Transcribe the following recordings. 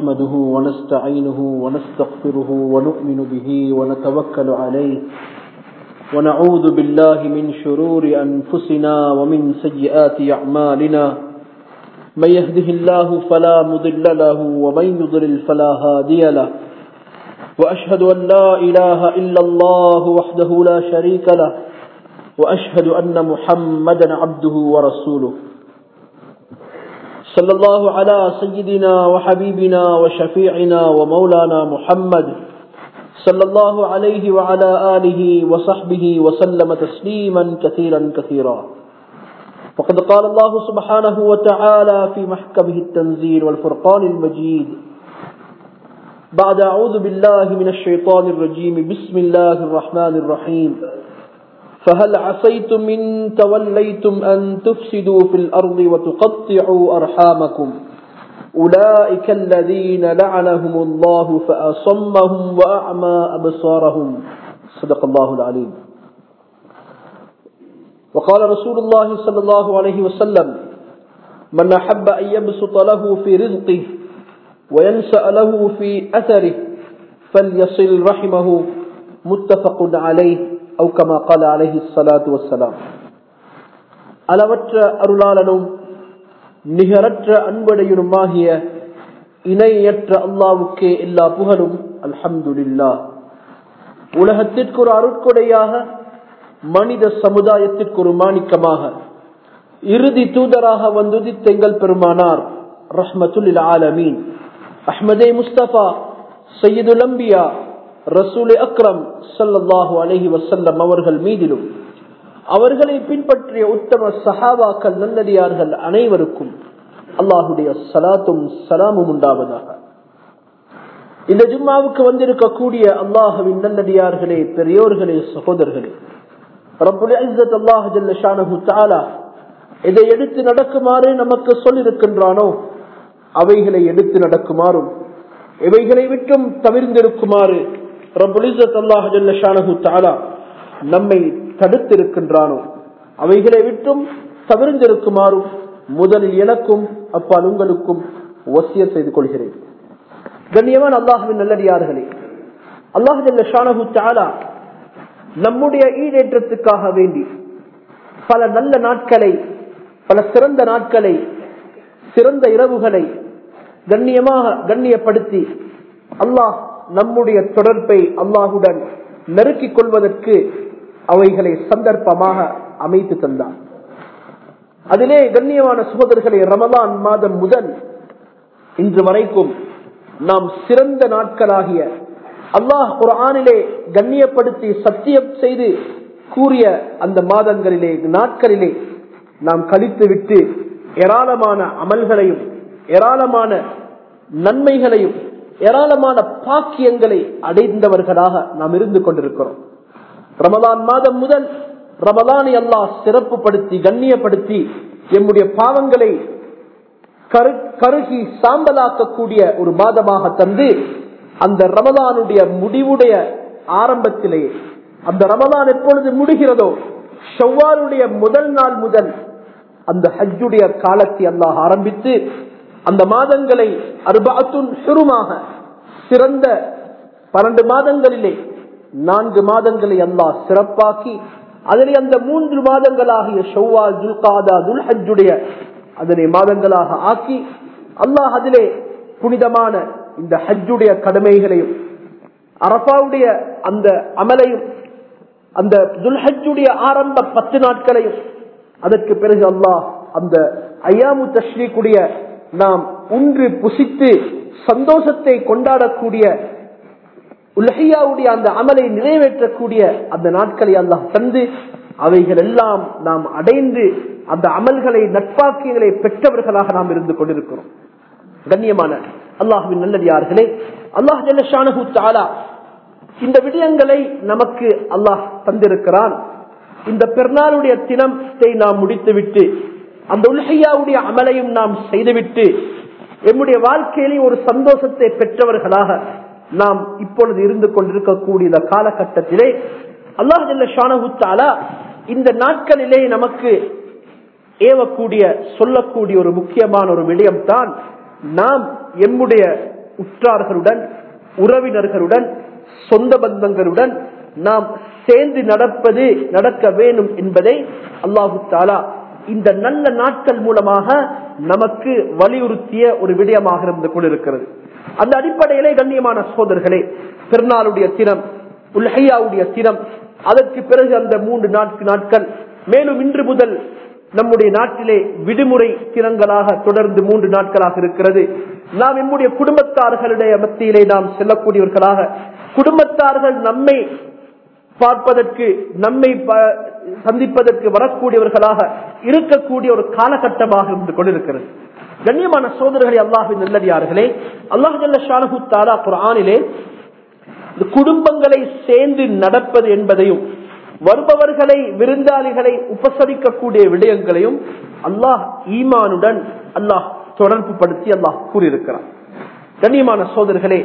نحمده ونستعينه ونستغفره ونؤمن به ونتوكل عليه ونعوذ بالله من شرور أنفسنا ومن سيئات أعمالنا من يهده الله فلا مضل له ومن يضلل فلا هادي له وأشهد أن لا إله إلا الله وحده لا شريك له وأشهد أن محمدا عبده ورسوله صلى الله على سيدنا وحبيبنا وشفيعنا ومولانا محمد صلى الله عليه وعلى آله وصحبه وسلم تسليما كثيرا كثيرا فقد قال الله سبحانه وتعالى في محكمه التنزيل والفرقان المجيد بعد أعوذ بالله من الشيطان الرجيم بسم الله الرحمن الرحيم فهل عصيتم إن توليتم أن تفسدوا في الأرض وتقطعوا أرحامكم أولئك الذين لعنهم الله فأصمهم وأعمى أبصارهم صدق الله العليم وقال رسول الله صلى الله عليه وسلم من أحب أن يبسط له في رزقه وينسأ له في أثره فليصل رحمه متفق عليه أو كما قال عليه الصلاة والسلام அளவற்ற அருளாளனும் நிகரற்ற அன்படையுமாகிய இணையற்ற அல்லாவுக்கே எல்லா புகழும் அல்ஹம்துலில்லா உலகத்திற்கு ஒரு அருட்கொடையாக மனித சமுதாயத்திற்கு ஒரு மாணிக்கமாக இறுதி தூதராக வந்துதித்த எங்கள் பெருமானார் ரஹ்மத்துல் ஆலமீன் அஹ்மதே முஸ்தபா சையதுல் அம்பியா ரசூல் அக்ரம் சல்லாஹூ அலஹி வசல்லம் அவர்கள் மீதிலும் அவர்களை பின்பற்றிய உத்தம சஹாபாக்கள் நல்லடியார்கள் அனைவருக்கும் அல்லாஹுடைய சலாத்தும் சலாமும் உண்டாவதாக இந்த ஜும்மாவுக்கு வந்திருக்கக்கூடிய அல்லாஹுவின் நல்லடியார்களே பெரியோர்களே சகோதரர்களே இதை எடுத்து நடக்குமாறு நமக்கு சொல்லிருக்கின்றானோ அவைகளை எடுத்து நடக்குமாறும் இவைகளை விட்டும் தவிர்ந்திருக்குமாறு நம்மை தடுத்திருக்கின்றானோ அவைகளை விட்டும் தவிர்ந்திருக்குமாறும் முதலில் எனக்கும் அப்பால் உங்களுக்கும் ஒசிய செய்து கொள்கிறேன் கண்ணியமான அல்லாஹுவின் நல்லடியார்களே அல்லாஹு தாலா நம்முடைய ஈடேற்றத்துக்காக வேண்டி பல நல்ல நாட்களை பல சிறந்த நாட்களை சிறந்த இரவுகளை கண்ணியமாக கண்ணியப்படுத்தி அல்லாஹ் நம்முடைய தொடர்பை அல்லாஹுடன் நெருக்கிக் கொள்வதற்கு அவைகளை சந்தர்ப்பமாக அமைத்து தந்தார் அதிலே கண்ணியமான சுகோதரர்களை ரமதான் மாதம் முதல் இன்று வரைக்கும் நாம் சிறந்த நாட்களாகிய அல்லாஹ் ஒரு ஆணிலே கண்ணியப்படுத்தி சத்தியம் செய்து கூறிய அந்த மாதங்களிலே நாட்களிலே நாம் கழித்து விட்டு ஏராளமான அமல்களையும் ஏராளமான நன்மைகளையும் ஏராளமான பாக்கியங்களை அடைந்தவர்களாக நாம் இருந்து கொண்டிருக்கிறோம் ரமலான் மாதம் முதல் ரமலானை அல்லாஹ் சிறப்புப்படுத்தி கண்ணியப்படுத்தி எம்முடைய பாவங்களை கருகி சாம்பலாக்கக்கூடிய ஒரு மாதமாக தந்து அந்த ரமலானுடைய முடிவுடைய ஆரம்பத்திலேயே அந்த ரமலான் எப்பொழுது முடிகிறதோ ஷவ்வாருடைய முதல் நாள் முதல் அந்த ஹஜ்ஜுடைய காலத்தை அல்லாஹ் ஆரம்பித்து அந்த மாதங்களை அருபாத்துன் சுருமாக சிறந்த பன்னெண்டு மாதங்களிலே நான்கு மாதங்களை அல்லாஹ் சிறப்பாக்கி அதனை அந்த மூன்று மாதங்களாகிய ஷவ்வால் துல்காதா துல் ஹஜ்ஜுடைய அதனை மாதங்களாக ஆக்கி அல்லாஹ் அதிலே புனிதமான இந்த ஹஜ்ஜுடைய கடமைகளையும் அரபாவுடைய அந்த அமலையும் அந்த துல்ஹஜ்ஜுடைய ஆரம்ப பத்து நாட்களையும் அதற்கு பிறகு அல்லாஹ் அந்த ஐயாமு தஸ்ரீக்குடைய நாம் உன்று புசித்து சந்தோஷத்தை கொண்டாடக்கூடிய உலகையாவுடைய அந்த அமலை நிறைவேற்றக்கூடிய அந்த நாட்களை அல்லாஹ் தந்து அவைகள் எல்லாம் நாம் அடைந்து அந்த அமல்களை நட்பாக்கியங்களை பெற்றவர்களாக நாம் இருந்து கொண்டிருக்கிறோம் கண்ணியமான அல்லாஹுவின் நல்லடியார்களே அல்லாஹ் ஜல்லஷானு தாலா இந்த விடயங்களை நமக்கு அல்லாஹ் தந்திருக்கிறான் இந்த பெருநாளுடைய தினத்தை நாம் முடித்துவிட்டு அந்த உலகையாவுடைய அமலையும் நாம் செய்துவிட்டு எம்முடைய வாழ்க்கையிலே ஒரு சந்தோஷத்தை பெற்றவர்களாக நாம் இப்பொழுது இருந்து கொண்டிருக்கக்கூடிய இந்த காலகட்டத்திலே அல்லாஹ் ஷானகுத்தாலா இந்த நாட்களிலே நமக்கு ஏவக்கூடிய சொல்லக்கூடிய ஒரு முக்கியமான ஒரு விடயம் தான் நாம் எம்முடைய உற்றார்களுடன் உறவினர்களுடன் சொந்த பந்தங்களுடன் நாம் சேர்ந்து நடப்பது நடக்க வேண்டும் என்பதை அல்லாஹு தாலா இந்த நல்ல நாட்கள் மூலமாக நமக்கு வலியுறுத்திய ஒரு விடயமாக இருந்து கொண்டிருக்கிறது அந்த அடிப்படையிலே கண்ணியமான சோதர்களே பெருநாளுடைய தினம் உல்ஹையாவுடைய தினம் அதற்கு பிறகு அந்த மூன்று நான்கு நாட்கள் மேலும் இன்று முதல் நம்முடைய நாட்டிலே விடுமுறை தினங்களாக தொடர்ந்து மூன்று நாட்களாக இருக்கிறது நாம் நம்முடைய குடும்பத்தார்களுடைய மத்தியிலே நாம் செல்லக்கூடியவர்களாக குடும்பத்தார்கள் நம்மை பார்ப்பதற்கு நம்மை ப- சந்திப்பதற்கு வரக்கூடியவர்களாக இருக்கக்கூடிய ஒரு காலகட்டமாக இருந்து கொண்டிருக்கிறது கண்ணியமான சோதரர்களே அல்லாஹின் நல்லடியார்களே அல்லாஹ் ஜல்ல ஷானஹு தாலா குர்ஆனிலே இந்த குடும்பங்களை சேர்ந்து நடப்பது என்பதையும் வருபவர்களை விருந்தாளிகளை உபசரிக்கக்கூடிய விடயங்களையும் அல்லாஹ் ஈமானுடன் அல்லாஹ் தொடர்பு படுத்தி அல்லாஹ் கூறியிருக்கிறார் கண்ணியமான சோதர்களே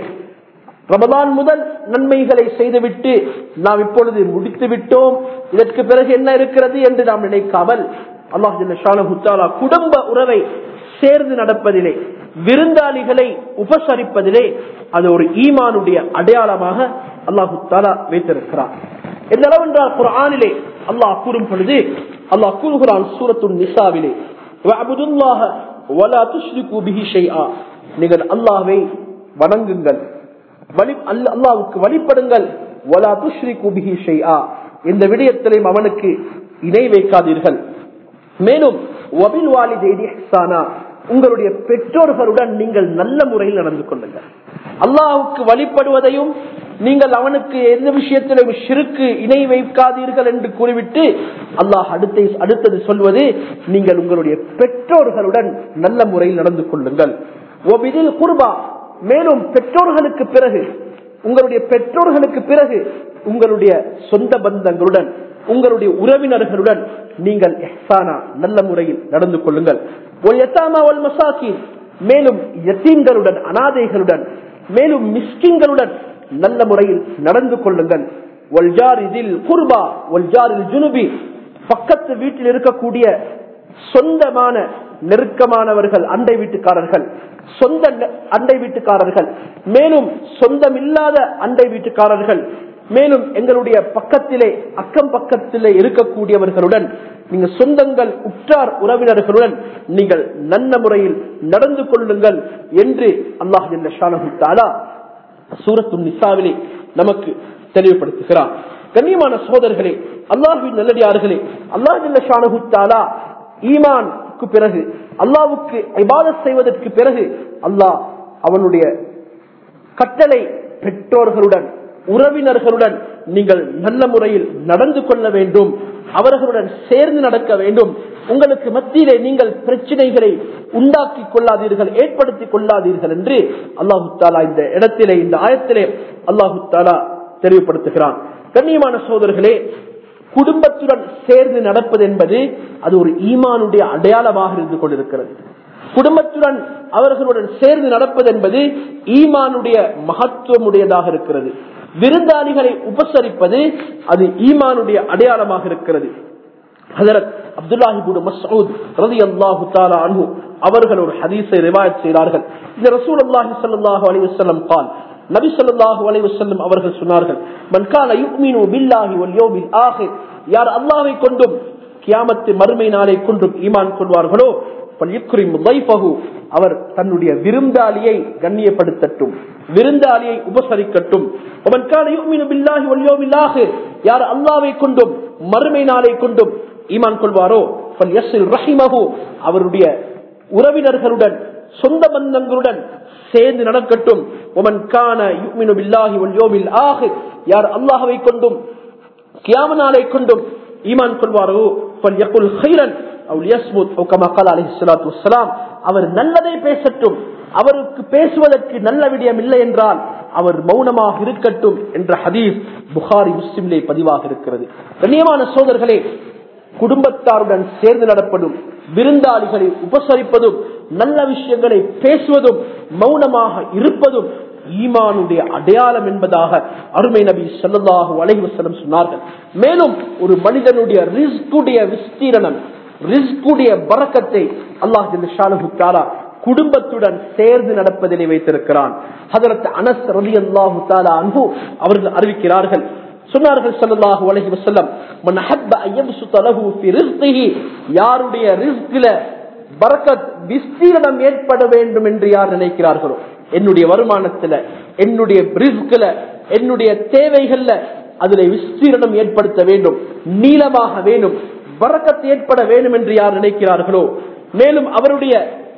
ரமதான் முதல் நன்மைகளை செய்துவிட்டு நாம் இப்பொழுது முடித்து விட்டோம் இதற்கு பிறகு என்ன இருக்கிறது என்று நாம் நினைக்காமல் அல்லாஹ் ஜல்ல ஷானஹு தஆலா குடும்ப உறவை சேர்ந்து நடப்பதிலே விருந்தாளிகளை உபசரிப்பதிலே அது ஒரு ஈமானுடைய அடையாளமாக அல்லாஹு தாலா வைத்திருக்கிறார் எந்த அளவென்றால் குர்ஆனிலே அல்லாஹ் கூறும் பொழுது அல்லாஹ் கூறுகிறான் சூரத்து நிசாவிலே வஅபுதுல்லாஹ வலா துஷ்ரிகு பிஹி ஷைஆ நீங்கள் அல்லாஹ்வை வணங்குங்கள் வழி அல்ல- அல்லாஹ்வுக்கு வழிபடுங்கள் வலா துஷ்ரிகு பிஹி ஷைஆ இந்த விடயத்திலையும் அவனுக்கு இணை வைக்காதீர்கள் மேலும் வபில் வாலிதைனி இஹ்சானா உங்களுடைய பெற்றோர்களுடன் நீங்கள் நல்ல முறையில் நடந்து கொள்ளுங்கள் அல்லாஹ்வுக்கு வழிபடுவதையும் நீங்கள் அவனுக்கு எந்த விஷயத்திலும் ஷிருக்கு இணை வைக்காதீர்கள் என்று கூறிவிட்டு அல்லாஹ் அடுத்த அடுத்தது சொல்வது நீங்கள் உங்களுடைய பெற்றோர்களுடன் நல்ல முறையில் நடந்து கொள்ளுங்கள் ஒபிதில் குர்பா மேலும் பெற்றோர்களுக்கு பிறகு உங்களுடைய பெற்றோர்களுக்கு பிறகு உங்களுடைய சொந்த பந்தங்களுடன் உங்களுடைய உறவினர்களுடன் நீங்கள் இஹ்சானா நல்ல முறையில் நடந்து கொள்ளுங்கள் ஒரு யத்தாமா வல் மசாக்கீன் மேலும் யத்தீம்களுடன் அனாதைகளுடன் மேலும் மிஸ்கின்களுடன் நல்ல முறையில் நடந்து கொள்ளுங்கள் ஒல்ஜார் இதில் குர்பா ஒல்ஜாரில் ஜுனுபி பக்கத்து வீட்டில் இருக்கக்கூடிய சொந்தமான நெருக்கமானவர்கள் அண்டை வீட்டுக்காரர்கள் சொந்த நெ- அண்டை வீட்டுக்காரர்கள் மேலும் சொந்தமில்லாத அண்டை வீட்டுக்காரர்கள் மேலும் எங்களுடைய பக்கத்திலே அக்கம் பக்கத்திலே இருக்கக்கூடியவர்களுடன் நீங்க சொந்தங்கள் உற்றார் உறவினர்களுடன் நீங்கள் நல்ல முறையில் நடந்து கொள்ளுங்கள் என்று அல்லாஹ் ஜல்ல ஷானஹு தஆலா சூரத்து நிசாவிலே நமக்கு தெளிவுபடுத்துகிறார் கண்ணியமான சோதர்களே அல்லாஹுவின் நல்லடியார்களே அல்லாஹ் ஜல்ல ஷானஹு தஆலா ஈமானுக்கு பிறகு அல்லாஹ்வுக்கு இபாதத் செய்வதற்கு பிறகு அல்லாஹ் அவனுடைய கட்டளை பெற்றோர்களுடன் உறவினர்களுடன் நீங்கள் நல்ல முறையில் நடந்து கொள்ள வேண்டும் அவர்களுடன் சேர்ந்து நடக்க வேண்டும் உங்களுக்கு மத்தியிலே நீங்கள் பிரச்சனைகளை உண்டாக்கி கொள்ளாதீர்கள் ஏற்படுத்திக் கொள்ளாதீர்கள் என்று அல்லாஹு தாலா இந்த இடத்திலே இந்த ஆயத்திலே அல்லாஹு தாலா தெளிவுபடுத்துகிறான் கண்ணியமான சோதர்களே குடும்பத்துடன் சேர்ந்து நடப்பது என்பது அது ஒரு ஈமானுடைய அடையாளமாக இருந்து கொண்டிருக்கிறது குடும்பத்துடன் அவர்களுடன் சேர்ந்து நடப்பது என்பது ஈமானுடைய மகத்துவமுடையதாக இருக்கிறது விருந்தாளிகளை உபசரிப்பது அது ஈமானுடைய அடையாளமாக இருக்கிறது ஹஜரத் அப்துல்லாஹிபுடு மசூத் ரதி அல்லாஹு தாலா அன்ஹு அவர்கள் ஒரு ஹதீஸை ரிவாயத் செய்தார்கள் இந்த ரசூல் அல்லாஹி ஸல்லல்லாஹு அலைஹி வஸல்லம் قال நபி ஸல்லல்லாஹு அலைஹி வஸல்லம் அவர்கள் சொன்னார்கள் மன் கான யுமினு பில்லாஹி வல் யௌமில் ஆகிர் யார் அல்லாஹ்வை கொண்டும் கியாமத்து மறுமை நாளை கொண்டும் ஈமான் கொள்வார்களோ பல்யுக்ரிம் ضيفஹு அவர் தன்னுடைய விருந்தாளியை கண்ணியப்படுத்தட்டும் விருந்தாளியை உபசரிக்கட்டும் ومن كان يؤمن بالله واليوم الاخر யார் அல்லாஹ்வை கொண்டும் மறுமை நாளை கொண்டும் ஈமான் கொள்வாரோ فليصل رحمه அவருடைய உறவினர்களுடன் சொந்த பந்தங்களுடன் சேர்ந்து நடக்கட்டும் ஒமன் கான யுமினு பில்லாஹி வல் யௌமில் ஆகிர் யார் அல்லாஹ்வை கொண்டும் கியாம நாளை கொண்டும் ஈமான் கொள்வாரோ ஃபல்யகுல் கைரன் அவ் லியஸ்முத் அவ் கமா கால அலைஹிஸ் ஸலாத்து வஸ்ஸலாம் அவர் நல்லதை பேசட்டும் அவருக்கு பேசுவதற்கு நல்ல விடயம் இல்லை என்றால் அவர் மௌனமாக இருக்கட்டும் என்ற ஹதீஸ் புகாரி முஸ்லிம்லே பதிவாக இருக்கிறது கண்ணியமான சோதர்களே குடும்பத்தாருடன் சேர்ந்து நடப்பதும் விருந்தாளிகளை உபசரிப்பதும் நல்ல விஷயங்களை பேசுவதும் மௌனமாக இருப்பதும் ஈமானுடைய அடையாளம் என்பதாக அருமை நபி ஸல்லல்லாஹு அலைஹி வஸல்லம் சொன்னார்கள் மேலும் ஒரு மனிதனுடைய ரிஸ்குடைய விஸ்தீரணம் ரிஸ்குடைய பறக்கத்தை அல்லாஹ் ஜல்ல ஷானஹு தஆலா குடும்பத்துடன் சேர்ந்து நடப்பதிலே வைத்திருக்கிறான் ஹதரத் அனஸ் ரலியல்லாஹு தஆலா அன்ஹு அவர்கள் அறிவிக்கிறார்கள் சொன்னார்கள் ஸல்லல்லாஹு அலைஹி வஸல்லம் மன் ஹப்ப அய்யப்சுத லஹு ஃபி ரிஸ்கிஹி யாருடைய ரிஸ்கில பரக்கத் விஸ்தீரணம் ஏற்பட வேண்டும் என்று யார் நினைக்கிறார்களோ என்னுடைய வருமானத்துல என்னுடைய ரிஸ்கில என்னுடைய தேவைகள்ல அதுல விஸ்தீரணம் ஏற்படுத்த வேண்டும் நீளமாக வேண்டும் பரக்கத் ஏற்பட வேண்டும் என்று யார் நினைக்கிறார்களோ மேலும் அவருடைய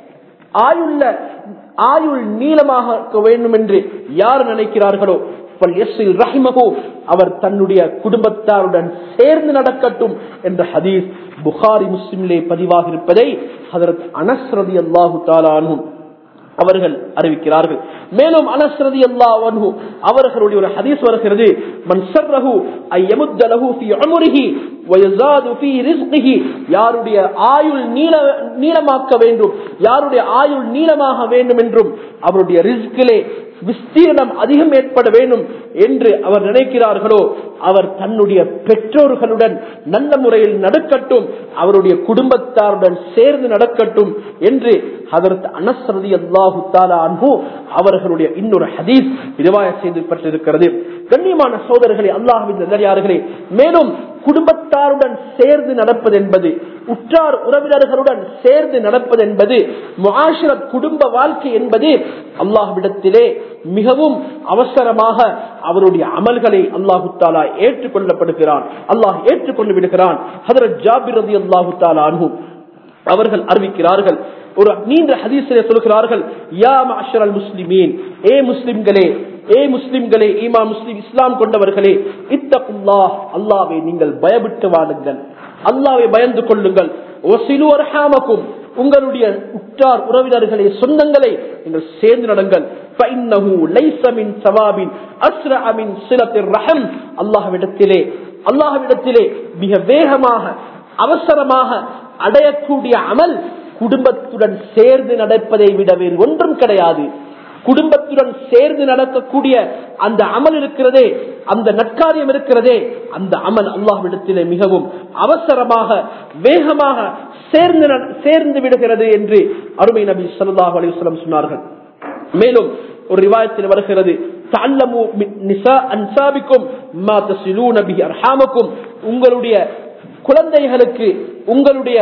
ஆயுள்ள ஆயுள் நீளமாக இருக்க வேண்டும் என்று யார் நினைக்கிறார்களோ பல்யஸ்ஸில் ரஹிமஹு, அவர் தன்னுடைய குடும்பத்தாருடன் சேர்ந்து நடக்கட்டும் என்ற ஹதீஸ் புகாரி முஸ்லிமிலே பதிவாக இருப்பதை ஹதரத் அனஸ் ரலியல்லாஹு தஆலா அன்ஹு அவர்கள் அறிவிக்கிறார்கள் மேலும் அனஸ்ரதி அல்லாஹு அவர்களுடைய ஒரு ஹதீஸ் வருகிறது மன் சர்ரஹு ஐ யமுத்த லஹு ஃபீ உம்ரிஹி வ யஸாது ஃபீ ரிஸ்கிஹி யாருடைய ஆயுள் நீள நீளமாக்க வேண்டும் யாருடைய ஆயுள் நீளமாக வேண்டும் என்றும் அவருடைய ரிஸ்கிலே விஸ்தீரணம் அதிகம் ஏற்பட வேண்டும் என்று அவர் நினைக்கிறார்களோ அவர் தன்னுடைய பெற்றோர்களுடன் நல்ல முறையில் நடக்கட்டும் அவருடைய குடும்பத்தாருடன் சேர்ந்து நடக்கட்டும் என்று அதற்கு அனசரதி அல்லாஹு தாலா அன்பு அவர்களுடைய இன்னொரு ஹதீஸ் ரிவாய செய்யப்பட்டிருக்கிறது கண்ணியமான சோதரர்களே அல்லாஹுவின் நல்லடியார்களே மேலும் குடும்பத்தாருடன் சேர்ந்து நடப்பது என்பது உற்றார் உறவினர்களுடன் சேர்ந்து நடப்பது என்பது முஆஷிரத் குடும்ப வாழ்க்கை என்பது அல்லாஹ்விடத்திலே மிகவும் அவசரமாக அவருடைய அமல்களை அல்லாஹு தாலா ஏற்றுக்கொள்ளப்படுகிறான் அல்லாஹ் ஏற்றுக்கொண்டு விடுகிறான் ஹதரத் ஜாபிர் ரதி அல்லாஹு தாலா அன்ஹு அவர்கள் அறிவிக்கிறார்கள் ஒரு நீண்ட ஹதீஸிலே சொல்கிறார்கள் யா மஅஷரல் முஸ்லிமீன் ஏ முஸ்லிம்களே ஏ முஸ்லிம்களே ஈமா முஸ்லிம் இஸ்லாம் கொண்டவர்களே இத்தகுல்லாஹ் அல்லாஹ்வை நீங்கள் பயவிட்டு வாழுங்கள் அல்லாஹ்வை பயந்து கொள்ளுங்கள் ஒசிலு அர்ஹாமக்கும் உங்களுடைய உற்றார் உறவினர்களை சொந்தங்களை நீங்கள் சேர்ந்து நடங்கள் فإنه ليس من ثواب أسرع من صلة الرحم அல்லாஹ்விடத்திலே அல்லாஹ்விடத்திலே மிக வேகமாக அவசரமாக அடையக்கூடிய அமல் குடும்பத்துடன் சேர்ந்து நடப்பதை விட வேறு ஒன்றும் கிடையாது குடும்பத்துடன் சேர்ந்து நடக்கக்கூடிய அந்த அமல் இருக்கிறதே அந்த நற்காரியம் இருக்கிறதே அந்த அமல் அல்லாஹ்விடத்திலே மிகவும் அவசரமாக வேகமாக சேர்ந்து நட- சேர்ந்து விடுகிறது என்று அருமை நபி ஸல்லல்லாஹு அலைஹி வஸல்லம் சொன்னார்கள் மேலும் ஒரு ரிவாயத்தில் வருகிறது தஅல்லமு மின் நிசா அன்சாபிக்கும் மா தஸிலூன பிஹி அர்ஹாமக்கும் உங்களுடைய குழந்தைகளுக்கு உங்களுடைய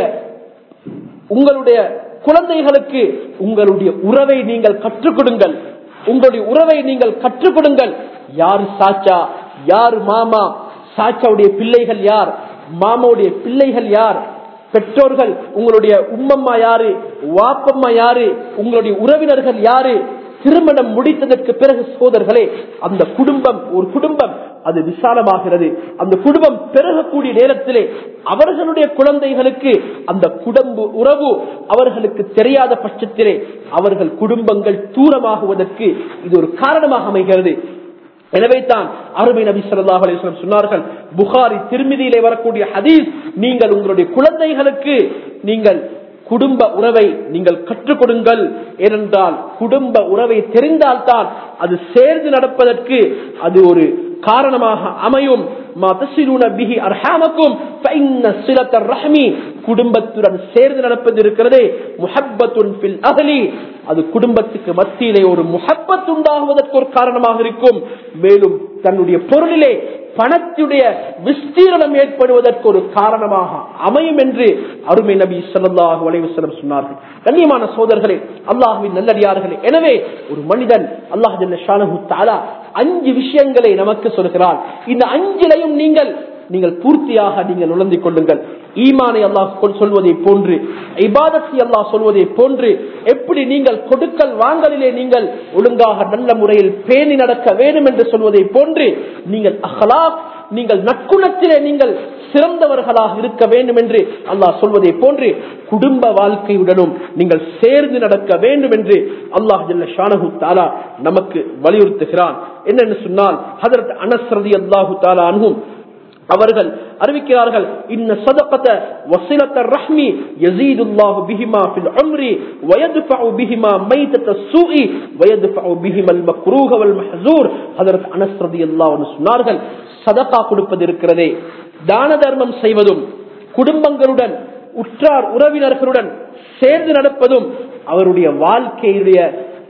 உங்களுடைய குழந்தைகளுக்கு உங்களுடைய உறவை நீங்கள் கற்றுக் கொடுங்கள் உங்களுடைய உறவை நீங்கள் கற்றுக் கொடுங்கள் யார் சாச்சா யார் மாமா சாச்சாவுடைய பிள்ளைகள் யார் மாமாவுடைய பிள்ளைகள் யார் பெற்றோர்கள் உங்களுடைய உம்மம்மா யாரு வாப்பம்மா யாரு உங்களுடைய உறவினர்கள் யாரு திருமணம் முடித்ததற்கு பிறகு சோதர்களே அந்த குடும்பம் ஒரு குடும்பம் அது விசாலமாகிறது அந்த குடும்பம் பெருகக்கூடிய நேரத்திலே அவர்களுடைய குழந்தைகளுக்கு அந்த குடும்ப உறவு அவர்களுக்கு தெரியாத பட்சத்திலே அவர்கள் குடும்பங்கள் தூரமாகுவதற்கு இது ஒரு காரணமாக அமைகிறது எனவே தான் அருமை நபி ஸல்லல்லாஹு அலைஹி வஸல்லம் சொன்னார்கள் புகாரி திருமிதியிலே வரக்கூடிய ஹதீஸ் நீங்கள் உங்களுடைய குழந்தைகளுக்கு நீங்கள் குடும்ப உறவை நீங்கள் கற்றுக் கொடுங்கள் ஏனென்றால் குடும்ப உறவை தெரிந்தால்தான் அது சேர்ந்து நடப்பதற்கு அது ஒரு காரணமாக அமையும் மா தஸிலூன பிஹி அர்ஹாமக்கும் ஃபஇன்ன சிலத்தர் ரஹ்மி குடும்பத்துடன் சேர்ந்து நடப்பது இருக்கிறதே முஹப்பத்துன் ஃபில் அஹ்லி அது குடும்பத்துக்கு மத்தியிலே ஒரு முஹப்பத் உண்டாகுவதற்கு ஒரு காரணமாக இருக்கும் மேலும் தன்னுடைய பொருளிலே பணத்துடைய விஸ்தீரணம் ஏற்படுவதற்கு ஒரு காரணமாக அமையும் என்று அருமை நபி ஸல்லல்லாஹு அலைஹி வஸல்லம் சொன்னார்கள் கண்ணியமான சோதர்களே அல்லாஹ்வின் நல்லடியார்களே எனவே ஒரு மனிதன் அல்லாஹ் ஜல்ல ஷானஹு தஆலா அஞ்சு விஷயங்களை நமக்கு சொல்கிறான் இந்த அஞ்சிலையும் நீங்கள் நீங்கள் பூர்த்தியாக நீங்கள் நுழைந்து கொள்ளுங்கள் ஈமானை அல்லாஹ் கொல்- சொல்வதை போன்று இபாதத்தை அல்லாஹ் சொல்வதை போன்று எப்படி நீங்கள் கொடுக்கல் வாங்கலிலே நீங்கள் ஒழுங்காக நல்ல முறையில் பேணி நடக்க வேண்டும் என்று சொல்வதை போன்று நீங்கள் அஹ்லாக் நீங்கள் நற்குணத்திலே நீங்கள் சிறந்தவர்களாக இருக்க வேண்டும் என்று அல்லாஹ் சொல்வதை போன்று குடும்ப வாழ்க்கையுடனும் நீங்கள் சேர்ந்து நடக்க வேண்டும் என்று அல்லாஹ் ஜல்ல ஷானஹு தாலா நமக்கு வலியுறுத்துகிறான் என்னென்னு சொன்னால் ஹதரத் அனஸ் ரதி அல்லாஹு தாலா அனுகும் அவர்கள் அறிவிக்கிறார்கள் இன்ன சதகத வசிலத்த ரஹ்மி யஸீதுல்லாஹு பிஹிமா ஃபில் உம்ரி வயத்ஃபஉ பிஹிமா மைத்தத ஸூஇ வயத்ஃபஉ பிஹிமல் மக்ரூஹ வல் மஹ்சூர் ஹஜரத் அனஸ் ரலியல்லாஹு அன்ஹு சொன்னார்கள் சதகா கொடுப்பது இருக்கிறதே தான தர்மம் செய்வதும் குடும்பங்களுடன் உற்றார் உறவினர்களுடன் சேர்ந்து நடப்பதும் அவருடைய வாழ்க்கையுடைய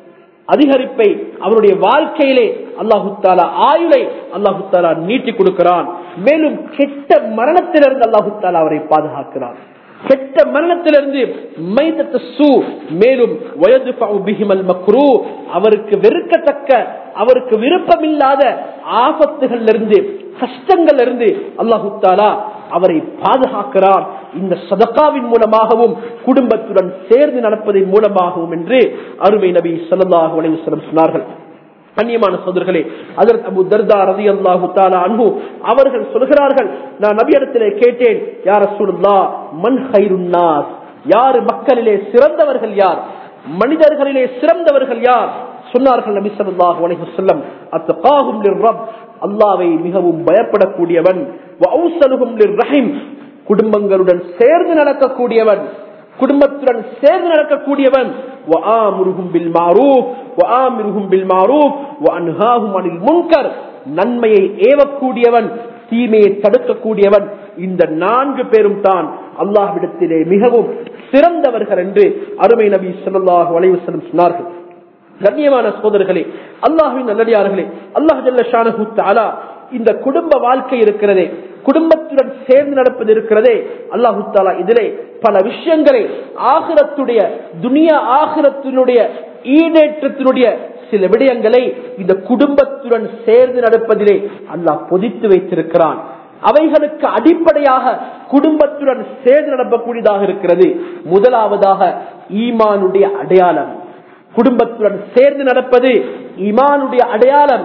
அதிகரிப்பை அவருடைய வாழ்க்கையிலே அல்லாஹு தாலா ஆயுளை அல்லாஹு தாலா நீட்டி கொடுக்கிறான் மேலும் கெட்ட மரணத்திலிருந்து அல்லாஹு தாலா அவரை பாதுகாக்கிறான் கெட்ட மரணத்திலிருந்து மைதத்து சூ மேலும் வயது பிஹிமல் மக்ரூ அவருக்கு வெறுக்கத்தக்க அவருக்கு விருப்பமில்லாத ஆபத்துகள் இருந்து கஷ்டங்கள் இருந்து அல்லாஹு தாலா அவரை பாதுகாக்கிறார் இந்த சதக்காவின் மூலமாகவும் குடும்பத்துடன் சேர்ந்து நடப்பதன் மூலமாகவும் என்று அருமை நபி சல்லாஹூ அலைவசலம் சொன்னார்கள் கண்ணியமான சோதர்களே அதற்கு அபு தர்தா ரதி அல்லாஹு தாலா அன்பு அவர்கள் சொல்கிறார்கள் நான் நபியிடத்திலே கேட்டேன் யார சுல்லா மண் ஹைருன்னாஸ் யாரு மக்களிலே சிறந்தவர்கள் யார் மனிதர்களிலே சிறந்தவர்கள் யார் சொன்னார்கள் நபி ஸல்லல்லாஹு அலைஹி வஸல்லம் அத்தகாஹும் லிர்ரப் அல்லாஹ்வை மிகவும் பயப்படக்கூடியவன் வஅவுஸலுஹும் லிர்ரஹிம் குடும்பங்களுடன் சேர்ந்து நடக்கக்கூடியவன் குடும்பத்துடன் சேர்ந்து நடக்கக்கூடியவன் வஆமுருஹும் பில் மாரூஃப் வஆமிருஹும் பில் மாரூஃப் வஅன்ஹாஹும் அனில் முன்கர் நன்மையை ஏவக்கூடியவன் தீமையை தடுக்கக்கூடியவன் இந்த நான்கு பேரும் தான் அல்லாஹ்விடத்திலே மிகவும் சிறந்தவர்கள் என்று அருமை நபி ஸல்லல்லாஹு அலைஹி வஸல்லம் சொன்னார்கள் கண்ணியமான சோதர்களே அல்லாஹின் நல்லடியார்களே அல்லாஹ் ஜல்லஷானஹு தஆலா இந்த குடும்ப வாழ்க்கை இருக்கிறதே குடும்பத்துடன் சேர்ந்து நடப்பது இருக்கிறதே அல்லாஹு தாலா இதிலே பல விஷயங்களை ஆகிரத்துடைய துனியா ஆகிரத்தினுடைய ஈடேற்றத்தினுடைய சில விடயங்களை இந்த குடும்பத்துடன் சேர்ந்து நடப்பதிலே அல்லாஹ் பொதித்து வைத்திருக்கிறான் அவைகளுக்கு அடிப்படையாக குடும்பத்துடன் சேர்ந்து நடக்கக்கூடியதாக இருக்கிறது முதலாவதாக ஈமானுடைய அடையாளம் குடும்பத்துடன் சேர்ந்து நடப்பது ஈமானுடைய அடையாளம்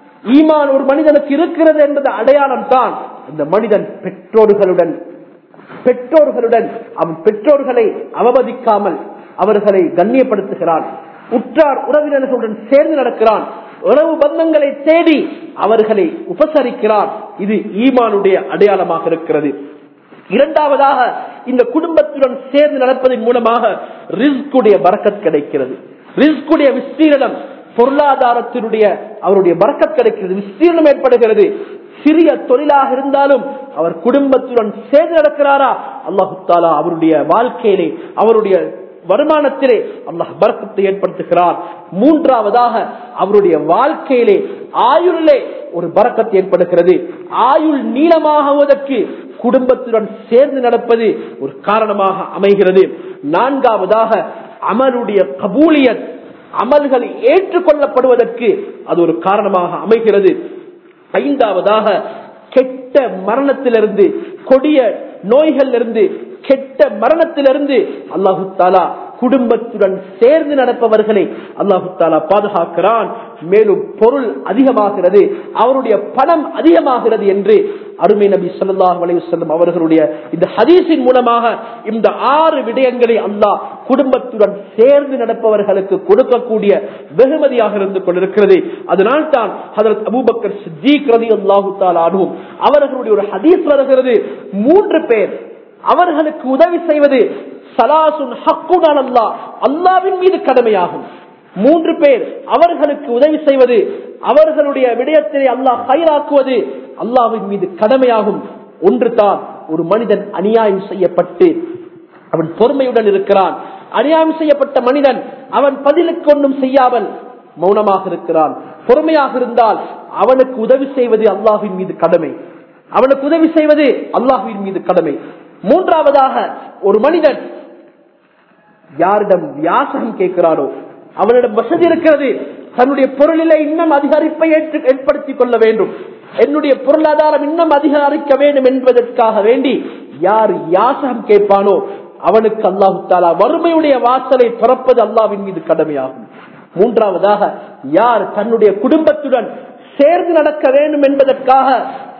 ஈமான் ஒரு மனிதனுக்கு இருக்கிறது என்பது அடையாளம் தான் இந்த மனிதன் பெற்றோர்களுடன் பெற்றோர்களுடன் அவன் பெற்றோர்களை அவமதிக்காமல் அவர்களை கண்ணியப்படுத்துகிறான் உற்றார் உறவினர்களுடன் சேர்ந்து நடக்கிறான் உறவு பந்தங்களை தேடி அவர்களை உபசரிக்கிறான் இது ஈமானுடைய அடையாளமாக இருக்கிறது இரண்டாவதாக இந்த குடும்பத்துடன் சேர்ந்து நடப்பதன் மூலமாக ரிஸ்குடைய பறக்கத் கிடைக்கிறது ரிஸ்குடைய விஸ்தீரணம் பொருளாதாரத்தினுடைய அவருடைய பறக்கத் கிடைக்கிறது விஸ்தீர்ணம் ஏற்படுகிறது சிறிய தொழிலாக இருந்தாலும் அவர் குடும்பத்துடன் சேர்ந்து நடக்கிறாரா அல்லாஹு தாலா அவருடைய வாழ்க்கையிலே அவருடைய வருமானத்திலே அல்லாஹ் பறக்கத்தை ஏற்படுத்துகிறார் மூன்றாவதாக அவருடைய வாழ்க்கையிலே ஆயுளிலே ஒரு பறக்கத்தை ஏற்படுகிறது ஆயுள் நீளமாகுவதற்கு குடும்பத்துடன் சேர்ந்து நடப்பது ஒரு காரணமாக அமைகிறது நான்காவதாக அமலுடைய கபூலியத் அமல்கள் ஏற்றுக்கொள்ளப்படுவதற்கு அது ஒரு காரணமாக அமைகிறது ஐந்தாவதாக கெட்ட மரணத்திலிருந்து கொடிய நோய்களிலிருந்து கெட்ட மரணத்திலிருந்து அல்லாஹு தாலா குடும்பத்துடன் சேர்ந்து நடப்பவர்களை அல்லாஹு தாலா பாதுகாக்கிறான் மேலும் பொருள் அதிகமாகிறது அவருடைய பணம் அதிகமாகிறது என்று அருமை நபி சொல்லாஹ் அலையுசல்லம் அவர்களுடைய இந்த ஹதீஸின் மூலமாக இந்த ஆறு விடயங்களை அல்லாஹ் குடும்பத்துடன் சேர்ந்து நடப்பவர்களுக்கு கொடுக்கக்கூடிய வெகுமதியாக இருந்து கொண்டிருக்கிறது அதனால் தான் ஹதரத் அபூபக்கர் சித்திக் ரதி அல்லாஹு தாலும் அவர்களுடைய ஒரு ஹதீஸ் வருகிறது மூன்று பேர் அவர்களுக்கு உதவி செய்வது சலாசுன் ஹக்குடன் அல்லா அல்லாவின் மீது கடமையாகும் மூன்று பேர் அவர்களுக்கு உதவி செய்வது அவர்களுடைய விடயத்தை அல்லாஹ் கைராக்குவது அல்லாவின் மீது கடமையாகும் ஒன்று தான் ஒரு மனிதன் அநியாயம் செய்யப்பட்டு அவன் பொறுமையுடன் இருக்கிறான் அநியாயம் செய்யப்பட்ட மனிதன் அவன் பதிலுக்கு ஒன்றும் செய்யாமல் மௌனமாக இருக்கிறான் பொறுமையாக இருந்தால் அவனுக்கு உதவி செய்வது அல்லாஹின் மீது கடமை அவனுக்கு உதவி செய்வது அல்லாஹுவின் மீது கடமை மூன்றாவதாக ஒரு மனிதன் யாரிடம் வியாசகம் கேட்கிறாரோ அவனிடம் வசதி இருக்கிறது தன்னுடைய பொருளில இன்னும் அதிகரிப்பை ஏற்படுத்திக் கொள்ள வேண்டும் என்னுடைய பொருளாதாரம் இன்னும் அதிகரிக்க வேண்டும் என்பதற்காக வேண்டி யார் யாசகம் கேட்பானோ அவனுக்கு அல்லாஹு தாலா வறுமையுடைய வாசலை பிறப்பது அல்லாவின் மீது கடமையாகும் மூன்றாவதாக யார் தன்னுடைய குடும்பத்துடன் சேர்ந்து நடக்க வேண்டும் என்பதற்காக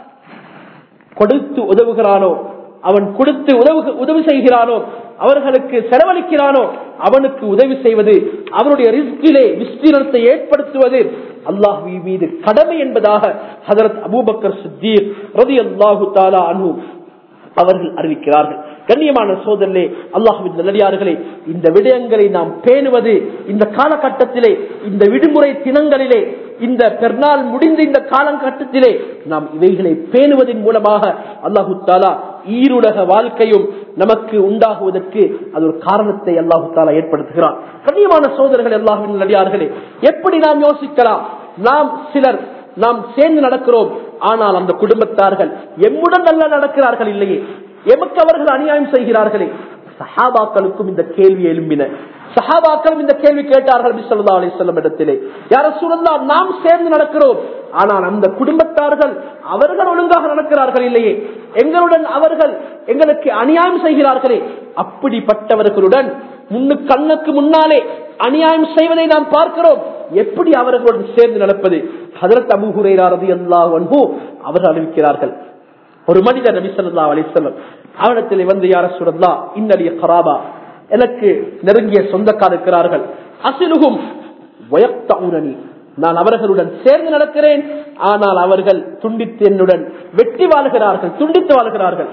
கொடுத்து உதவுகிறானோ அவன் கொடுத்து உதவு உதவி செய்கிறானோ அவர்களுக்கு செலவழிக்கிறானோ அவனுக்கு உதவி செய்வது அவனுடைய ரிஸ்கிலே விஸ்தீரணத்தை ஏற்படுத்துவது அல்லாஹு மீது கடமை என்பதாக ஹதரத் அபூபக்கர் சித்தீர் ரதி அல்லாஹு தாலா அனு அவர்கள் அறிவிக்கிறார்கள் கண்ணியமான சோதரிலே அல்லாஹுவின் நல்லடியார்களே இந்த விடயங்களை நாம் பேணுவது இந்த காலகட்டத்திலே இந்த விடுமுறை தினங்களிலே இந்த பெருநாள் முடிந்த இந்த காலகட்டத்திலே நாம் இவைகளை பேணுவதன் மூலமாக அல்லாஹு தாலா ஈருலக வாழ்க்கையும் நமக்கு உண்டாகுவதற்கு அது ஒரு காரணத்தை அல்லாஹு தாலா ஏற்படுத்துகிறான் கண்ணியமான சோதரர்கள் எல்லாவின் நடிகார்களே எப்படி நாம் யோசிக்கலாம் நாம் சிலர் நாம் சேர்ந்து நடக்கிறோம் ஆனால் அந்த குடும்பத்தார்கள் எம்முடன் நல்லா நடக்கிறார்கள் இல்லையே எமக்கு அவர்கள் அநியாயம் செய்கிறார்களே சஹாபாக்களுக்கும் இந்த கேள்வி எழும்பின சஹாபாக்களும் இந்த கேள்வி கேட்டார்கள் பிசல்லா அலி சொல்லம் இடத்திலே யார சூழல்லா நாம் சேர்ந்து நடக்கிறோம் ஆனால் அந்த குடும்பத்தார்கள் அவர்கள் ஒழுங்காக நடக்கிறார்கள் இல்லையே எங்களுடன் அவர்கள் எங்களுக்கு அநியாயம் செய்கிறார்களே அப்படிப்பட்டவர்களுடன் முன்னு கண்ணுக்கு முன்னாலே அநியாயம் செய்வதை நாம் பார்க்கிறோம் எப்படி அவர்களுடன் சேர்ந்து நடப்பது ஹதரத் அபு ஹுரேரதி அல்லா அன்பு அவர்கள் அறிவிக்கிறார்கள் ஒரு மனிதர் நபி சொல்லா அலிசல்லம் அவனத்திலே வந்து யார சுடல்லா இன்னடிய கராபா எனக்கு நெருங்கிய சொந்தக்கார இருக்கிறார்கள் அசிலுகும் வயப்தவுனி நான் அவர்களுடன் சேர்ந்து நடக்கிறேன் ஆனால் அவர்கள் துண்டித்து என்னுடன் வெட்டி வாழ்கிறார்கள் துண்டித்து வாழ்கிறார்கள்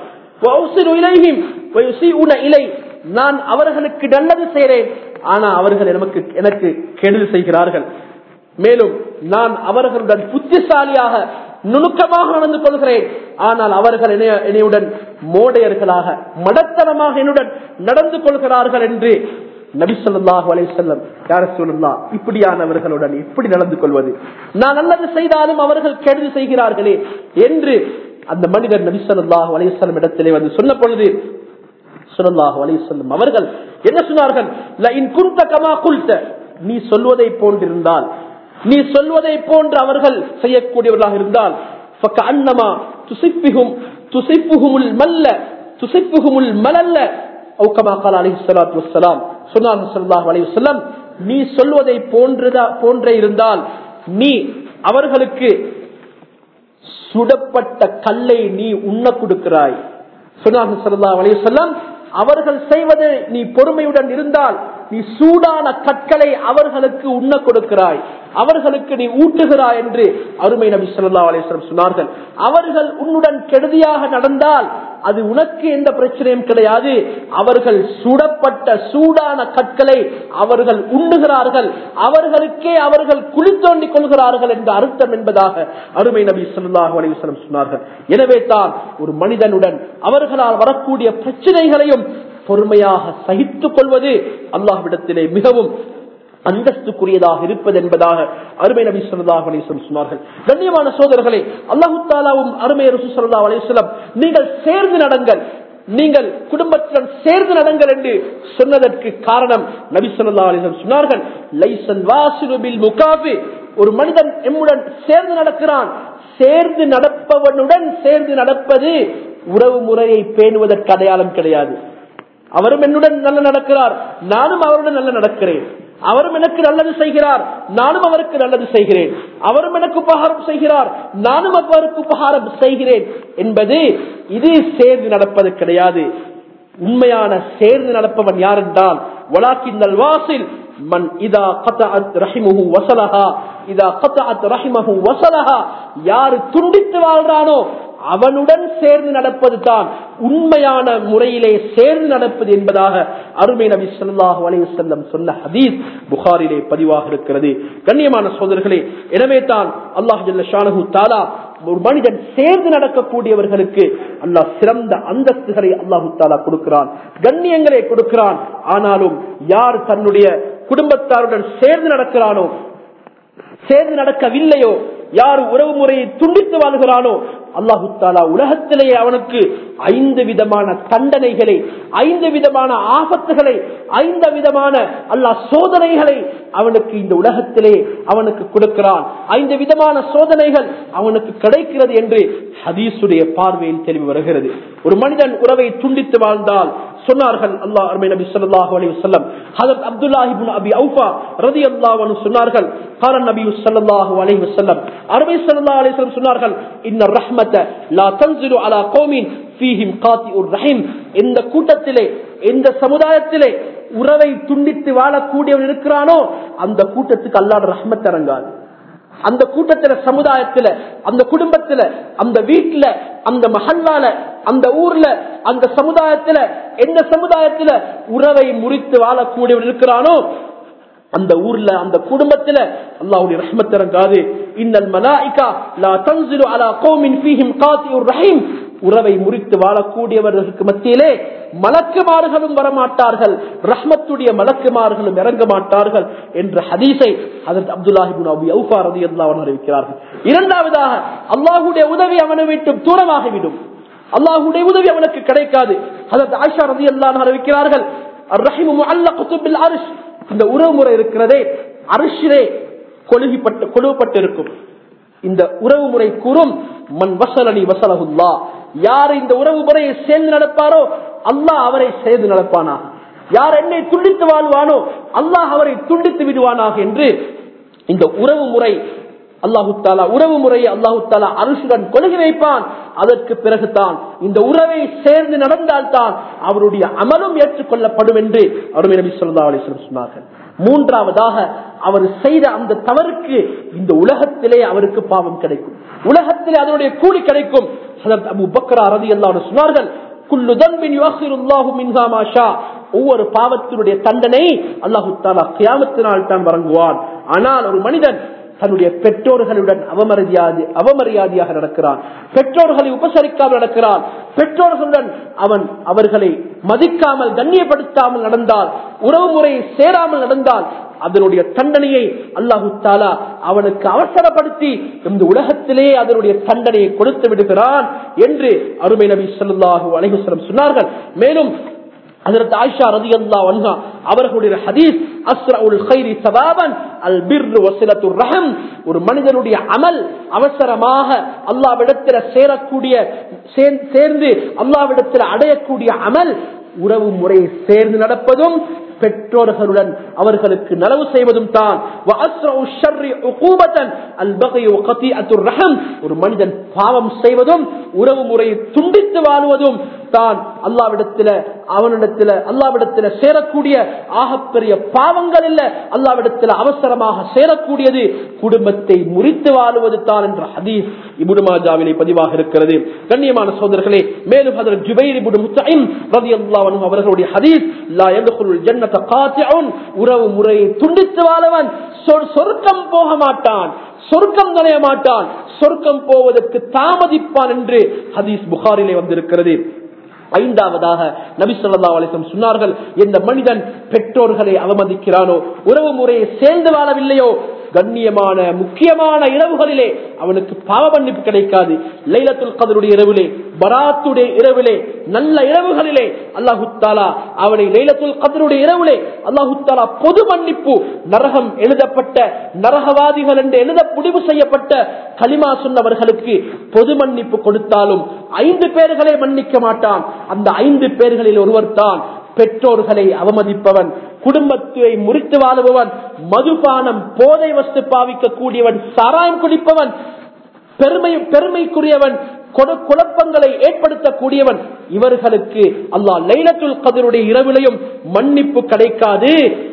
இலை நான் அவர்களுக்கு நல்லது செய்கிறேன் ஆனா அவர்கள் எனக்கு எனக்கு கெடுதல் செய்கிறார்கள் மேலும் நான் அவர்களுடன் புத்திசாலியாக நுணுக்கமாக நடந்து கொள்கிறேன் ஆனால் அவர்கள் என்னையுடன் மோடையர்களாக மடத்தனமாக என்னுடன் நடந்து கொள்கிறார்கள் என்று நபிசல்லாஹு அலை செல்லம் யார சொல்லா இப்படியானவர்களுடன் எப்படி நடந்து கொள்வது நான் நல்லது செய்தாலும் அவர்கள் கெடுதி செய்கிறார்களே என்று அந்த மனிதர் நபிசல்லாஹு அலையம் இடத்திலே வந்து சொன்ன பொழுது சொல்லல்லாஹு அலையம் அவர்கள் என்ன சொன்னார்கள் நீ சொல்வதை போன்றிருந்தால் நீ சொல்வதை போன்று அவர்கள் செய்யக்கூடியவர்களாக இருந்தால் அன்னமா துசிப்புகும் துசிப்புகுமுல் மல்ல துசிப்புகுமுல் மலல்ல அவுக்கமா கால அலி சலாத்து வசலாம் சொன்னார்கள் சொல்லாஹ் அலி வசல்லாம் நீ சொல்வதை போன்றதா போன்றே இருந்தால் நீ அவர்களுக்கு சுடப்பட்ட கல்லை நீ உண்ண கொடுக்கிறாய் சொன்னார்கள் சல்லா அலி வசல்லாம் அவர்கள் செய்வது நீ பொறுமையுடன் இருந்தால் நீ சூடான கற்களை அவர்களுக்கு உண்ண கொடுக்கிறாய் அவர்களுக்கு நீ ஊட்டுகிறாய் என்று அருமை நபி சொல்லா அலிஸ்லம் சொன்னார்கள் அவர்கள் உன்னுடன் கெடுதியாக நடந்தால் அது உனக்கு எந்த பிரச்சனையும் கிடையாது அவர்கள் சுடப்பட்ட சூடான கற்களை அவர்கள் உண்ணுகிறார்கள் அவர்களுக்கே அவர்கள் குழி தோண்டிக் கொள்கிறார்கள் என்ற அர்த்தம் என்பதாக அருமை நபி சொல்லாஹு அலிவசலம் சொன்னார்கள் எனவே தான் ஒரு மனிதனுடன் அவர்களால் வரக்கூடிய பிரச்சனைகளையும் பொறுமையாக சகித்துக் கொள்வது அல்லாஹ்விடத்திலே மிகவும் அந்தஸ்துக்குரியதாக இருப்பது என்பதாக அருமை நபி சொல்லா அலிஸ்லம் சொன்னார்கள் கண்ணியமான சோதரர்களே அல்லாஹு தாலாவும் அருமை ரசூ சொல்லா அலிஸ்லம் நீங்கள் சேர்ந்து நடங்கள் நீங்கள் குடும்பத்துடன் சேர்ந்து நடங்கள் என்று சொன்னதற்கு காரணம் நபி சொல்லா அலிஸ்லம் சொன்னார்கள் லைசன் வாசிலுபில் முகாபி ஒரு மனிதன் எம்முடன் சேர்ந்து நடக்கிறான் சேர்ந்து நடப்பவனுடன் சேர்ந்து நடப்பது உறவு முறையை பேணுவதற்கு அடையாளம் கிடையாது அவரும் என்னுடன் நல்ல நடக்கிறார் நானும் அவருடன் நல்ல நடக்கிறேன் அவரும் எனக்கு நல்லது செய்கிறார் நானும் அவருக்கு நல்லது செய்கிறேன் அவரும் எனக்கு உபகாரம் செய்கிறார் நானும் அவருக்கு உபகாரம் செய்கிறேன் என்பது இது சேர்ந்து நடப்பது கிடையாது உண்மையான சேர்ந்து நடப்பவன் யார் என்றால் வலாக்கிந்தல் வாசில் மன் இதா கத்தஅத் ரஹிமுஹு வசலஹா இதா கத்தஅத் ரஹிமஹு வசலஹா யாரு துண்டித்து வாழ்றானோ அவனுடன் சேர்ந்து நடப்பது தான் உண்மையான முறையிலே சேர்ந்து நடப்பது என்பதாக அருமை நபி சொல்லாஹு அலையுசல்லம் சொன்ன ஹதீஸ் புகாரிலே பதிவாக இருக்கிறது கண்ணியமான சோதர்களே எனவே தான் அல்லாஹு ஷானஹு தாலா ஒரு மனிதன் சேர்ந்து நடக்கக்கூடியவர்களுக்கு அல்லாஹ் சிறந்த அந்தஸ்துகளை அல்லாஹு தாலா கொடுக்கிறான் கண்ணியங்களை கொடுக்கிறான் ஆனாலும் யார் தன்னுடைய குடும்பத்தாருடன் சேர்ந்து நடக்கிறானோ சேர்ந்து நடக்கவில்லையோ யார் உறவு முறையை துண்டித்து வாழ்கிறானோ அல்லாஹு தாலா உலகத்திலேயே அவனுக்கு ஐந்து விதமான தண்டனைகளை ஐந்து விதமான ஆபத்துகளை ஐந்து விதமான அல்லாஹ் சோதனைகளை அவனுக்கு இந்த உலகத்திலே அவனுக்கு கொடுக்கிறான் ஐந்து விதமான சோதனைகள் அவனுக்கு கிடைக்கிறது என்று ஹதீசுடைய பார்வையில் தெளிவு வருகிறது ஒரு மனிதன் உறவை துண்டித்து வாழ்ந்தால் சொன்னார்கள் அல்லாஹ் அருமை நபி ஸல்லல்லாஹு அலைஹி வஸல்லம் ஹஜரத் அப்துல்லாஹ் இப்னு அபி ஔஃபா রাদিয়াল্লাহு அன்ஹு சொன்னார்கள் قال النبي صلى الله عليه وسلم அருமை ஸல்லல்லாஹு அலைஹி வஸல்லம் சொன்னார்கள் இன்ன ரஹ்மத லா தன்சிலு அலா கௌமின் ஃபீஹிம் காத்திஉர் ரஹீம் இந்த கூட்டத்திலே இந்த சமுதாயத்திலே உறவை துண்டித்து வாழக்கூடியவன் இருக்கிறானோ அந்த கூட்டத்துக்கு அல்லாஹ் ரஹ்மத் இறங்காது அந்த கூட்டத்துல சமுதாயத்துல அந்த குடும்பத்துல அந்த வீட்டுல அந்த மஹல்லால அந்த ஊர்ல அந்த சமுதாயத்துல எந்த சமுதாயத்துல உறவை முறித்து வாழக்கூடியவன் இருக்கிறானோ அந்த ஊர்ல அந்த குடும்பத்துல அல்லாஹ்வுடைய ரஹ்மத் இறங்காது இன்னல் மலாயிகா லா தன்சிலு அலா கௌமின் ஃபீஹிம் காத்தியுர் ரஹீம் உறவை முறித்து வாழக்கூடியவர்களுக்கு மத்தியிலே மலக்குமார்களும் வரமாட்டார்கள் ரஹ்மத்துடைய மலக்குமார்களும் இறங்க மாட்டார்கள் என்ற ஹதீஸை அதற்கு அப்துல்லாஹிபின் அபி அவுஃபா ரலியல்லாஹு அன்ஹு அறிவிக்கிறார்கள் இரண்டாவதாக அல்லாஹ்வுடைய உதவி அவனை விட்டு தூரமாகிவிடும் அல்லாஹ்வுடைய உதவி அவனுக்கு கிடைக்காது அதற்கு ஆயிஷா ரலியல்லாஹு அன்ஹா அறிவிக்கிறார்கள் الرحم معلقة بالعرش இந்த உறவுமுறை இருக்கிறதே அரிசிலே கொழுகிப்பட்டு கொழுவப்பட்டிருக்கும் இந்த உறவு முறை கூறும் மண் வசலனி வசலகுல்லா யார் இந்த உறவு முறையை சேர்ந்து நடப்பாரோ அல்லாஹ் அவரை சேர்ந்து நடப்பானாக யார் என்னை துண்டித்து வாழ்வானோ அல்லாஹ் அவரை துண்டித்து விடுவானாக என்று இந்த உறவு முறை அல்லாஹு தாலா உறவு முறையை அல்லாஹு தாலா அரிசுடன் கொள்கை வைப்பான் அதற்கு பிறகுதான் இந்த உறவை சேர்ந்து நடந்தால்தான் அவருடைய அமலும் ஏற்றுக்கொள்ளப்படும் என்று அருமை நபி சொல்லா அலிஸ்லம் சொன்னார்கள் மூன்றாவதாக அவர் செய்த அந்த தவறுக்கு இந்த உலகத்திலே அவருக்கு பாவம் கிடைக்கும் உலகத்திலே அதனுடைய கூலி கிடைக்கும் ஹதரத் அபூ பக்ரா ரலியல்லாஹு அன்ஹு சொன்னார்கள் குல்லு தன்பின் யுஅخிருல்லாஹு மின்ஹா மா ஷா ஒவ்வொரு பாவத்தினுடைய தண்டனை அல்லாஹு தாலா கியாமத்தினால் தான் வழங்குவான் ஆனால் ஒரு மனிதன் தன்னுடைய பெற்றோர்களுடன் அவமரியாதை அவமரியாதையாக நடக்கிறான் பெற்றோர்களை உபசரிக்காமல் நடக்கிறான் பெற்றோர்களுடன் அவன் அவர்களை மதிக்காமல் கண்ணியப்படுத்தாமல் நடந்தால் உறவு முறையை சேராமல் நடந்தால் அதனுடைய தண்டனையை அல்லாஹு தாலா அவனுக்கு அவசரப்படுத்தி இந்த உலகத்திலே அதனுடைய தண்டனையை கொடுத்து விடுகிறான் என்று அருமை நபி சொல்லாஹு அலைஹுஸ்லம் சொன்னார்கள் மேலும் அதற்கு ஆயிஷா ரதி அல்லா வன்ஹா அவர்களுடைய ஹதீஸ் அஸ்ரவுல் கைரி சபாபன் அல் பிர் வசிலத்துர் ரஹம் ஒரு மனிதனுடைய அமல் அவசரமாக அல்லாவிடத்தில் சேரக்கூடிய சேர்ந்து அல்லாவிடத்தில் அடையக்கூடிய அமல் உறவு முறையை சேர்ந்து நடப்பதும் பெற்றோர்களுடன் அவர்களுக்கு நலவு செய்வதும் தான் ஒரு மனிதன் பாவம் செய்வதும் உறவு முறையை துண்டித்து வாழ்வதும் தான் அல்லாவிடத்துல அவனிடத்துல அல்லாவிடத்துல சேரக்கூடிய ஆகப்பெரிய பாவங்கள் இல்ல அல்லாவிடத்துல அவசரமாக சேரக்கூடியது குடும்பத்தை முறித்து வாழுவது தான் என்ற ஹதீஸ் இபுடுமாஜாவிலே பதிவாக இருக்கிறது கண்ணியமான சோதர்களே மேலும் அதற்கு ஜுபைர் இபுடு முத்தைம் ரதி அல்லாஹ் அவர்களுடைய ஹதீஸ் லா எதுகுல் ஜன்னத காத்தியவுன் உறவு முறையை துண்டித்து வாழவன் சொர்க்கம் போக மாட்டான் சொர்க்கம் நுழைய மாட்டான் சொர்க்கம் போவதற்கு தாமதிப்பான் என்று ஹதீஸ் புகாரிலே வந்திருக்கிறது ஐந்தாவதாக நபி சொல்லா அலிசம் சொன்னார்கள் எந்த மனிதன் பெற்றோர்களை அவமதிக்கிறானோ உறவு முறையை சேர்ந்து வாழவில்லையோ கண்ணியமான முக்கியமான இரவுகளிலே அவனுக்கு பாவ மன்னிப்பு கிடைக்காது லைலத்துல் கதருடைய இரவிலே பராத்துடைய இரவிலே நல்ல இரவுகளிலே அல்லாஹு தாலா அவனை லைலத்துல் கதருடைய இரவிலே அல்லாஹு தாலா பொது மன்னிப்பு நரகம் எழுதப்பட்ட நரகவாதிகள் என்று எழுத முடிவு செய்யப்பட்ட களிமா சொன்னவர்களுக்கு பொது மன்னிப்பு கொடுத்தாலும் ஐந்து பேர்களை மன்னிக்க மாட்டான் அந்த ஐந்து பேர்களில் ஒருவர் தான் பெற்றோர்களை அவமதிப்பவன் குடும்பத்தை முறித்து வாழுபவன் மதுபானம் போதை வஸ்து பாவிக்க கூடியவன் சாராயம் குடிப்பவன் பெருமை பெருமைக்குரியவன் குழப்பங்களை ஏற்படுத்தக்கூடியவன் இவர்களுக்கு அல்லாஹ் லைலத்துல் கதருடைய இரவிலையும் மன்னிப்பு கிடைக்காது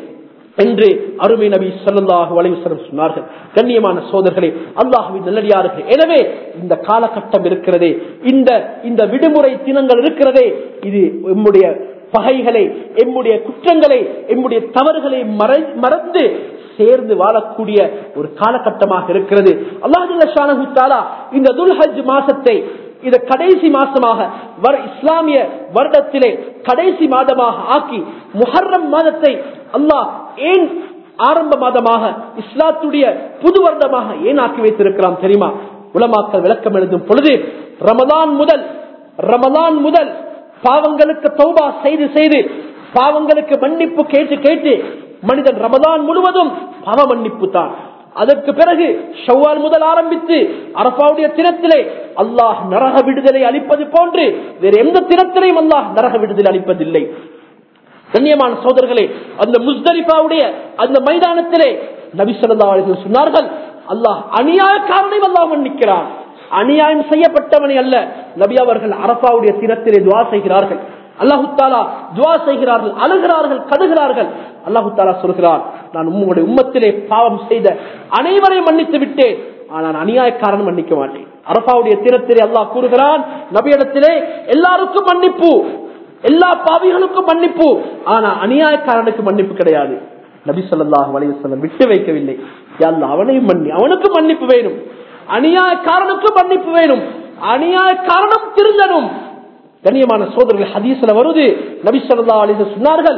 என்று அருமை நபி சொல்லல்லாஹு அலைவசரம் சொன்னார்கள் கண்ணியமான சோதர்களே அல்லாஹுவின் நல்லடியார்கள் எனவே இந்த காலகட்டம் இருக்கிறதே இந்த இந்த விடுமுறை தினங்கள் இருக்கிறதே இது நம்முடைய பகைகளை எம்முடைய குற்றங்களை எம்முடைய தவறுகளை மறந்து சேர்ந்து வாழக்கூடிய ஒரு காலகட்டமாக இருக்கிறது அல்லாஹாலா இந்த துல்ஹஜ் மாசத்தை இந்த கடைசி மாசமாக இஸ்லாமிய வருடத்திலே கடைசி மாதமாக ஆக்கி முஹர்ரம் மாதத்தை அல்லாஹ் ஏன் ஆரம்ப மாதமாக இஸ்லாத்துடைய புது வருடமாக ஏன் ஆக்கி வைத்திருக்கிறான் தெரியுமா உலமாக்கள் விளக்கம் எழுதும் பொழுது ரமதான் முதல் ரமதான் முதல் பாவங்களுக்கு தௌபா செய்து செய்து பாவங்களுக்கு மன்னிப்பு கேட்டு கேட்டு மனிதன் ரமதான் முழுவதும் பாவ மன்னிப்பு தான் அதற்கு பிறகு ஷவ்வால் முதல் ஆரம்பித்து அரபாவுடைய தினத்திலே அல்லாஹ் நரக விடுதலை அளிப்பது போன்று வேறு எந்த தினத்திலையும் அல்லாஹ் நரக விடுதலை அளிப்பதில்லை கண்ணியமான சோதர்களே அந்த முஸ்தலிஃபாவுடைய அந்த மைதானத்திலே நபி சொல்லா சொன்னார்கள் அல்லாஹ் அநியாயக்காரனையும் அல்லாஹ் மன்னிக்கிறான் அநியாயம் செய்யப்பட்டவனை அல்ல நபி அவர்கள் அரபாவுடைய தினத்திலே துவா செய்கிறார்கள் அல்லாஹு தாலா துவா செய்கிறார்கள் அழுகிறார்கள் கடுகிறார்கள் அல்லாஹு தாலா சொல்கிறார் நான் உங்களுடைய உம்மத்திலே பாவம் செய்த அனைவரையும் மன்னித்து விட்டேன் ஆனால் அநியாயக்காரன் மன்னிக்க மாட்டேன் அரபாவுடைய தினத்திலே அல்லாஹ் கூறுகிறான் நபியிடத்திலே எல்லாருக்கும் மன்னிப்பு எல்லா பாவிகளுக்கும் மன்னிப்பு ஆனா அநியாயக்காரனுக்கு மன்னிப்பு கிடையாது நபி சொல்லாஹ் வலைவசல்லம் விட்டு வைக்கவில்லை அவனையும் மன்னி அவனுக்கு மன்னிப்பு வேணும் அநியாயக்காரனுக்கு மன்னிப்பு வேணும் அநியாய காரணம் திருந்தனும் கண்ணியமான சோதரர்கள் ஹதீஸ்ல வருது நபி சொல்லா அலிச சொன்னார்கள்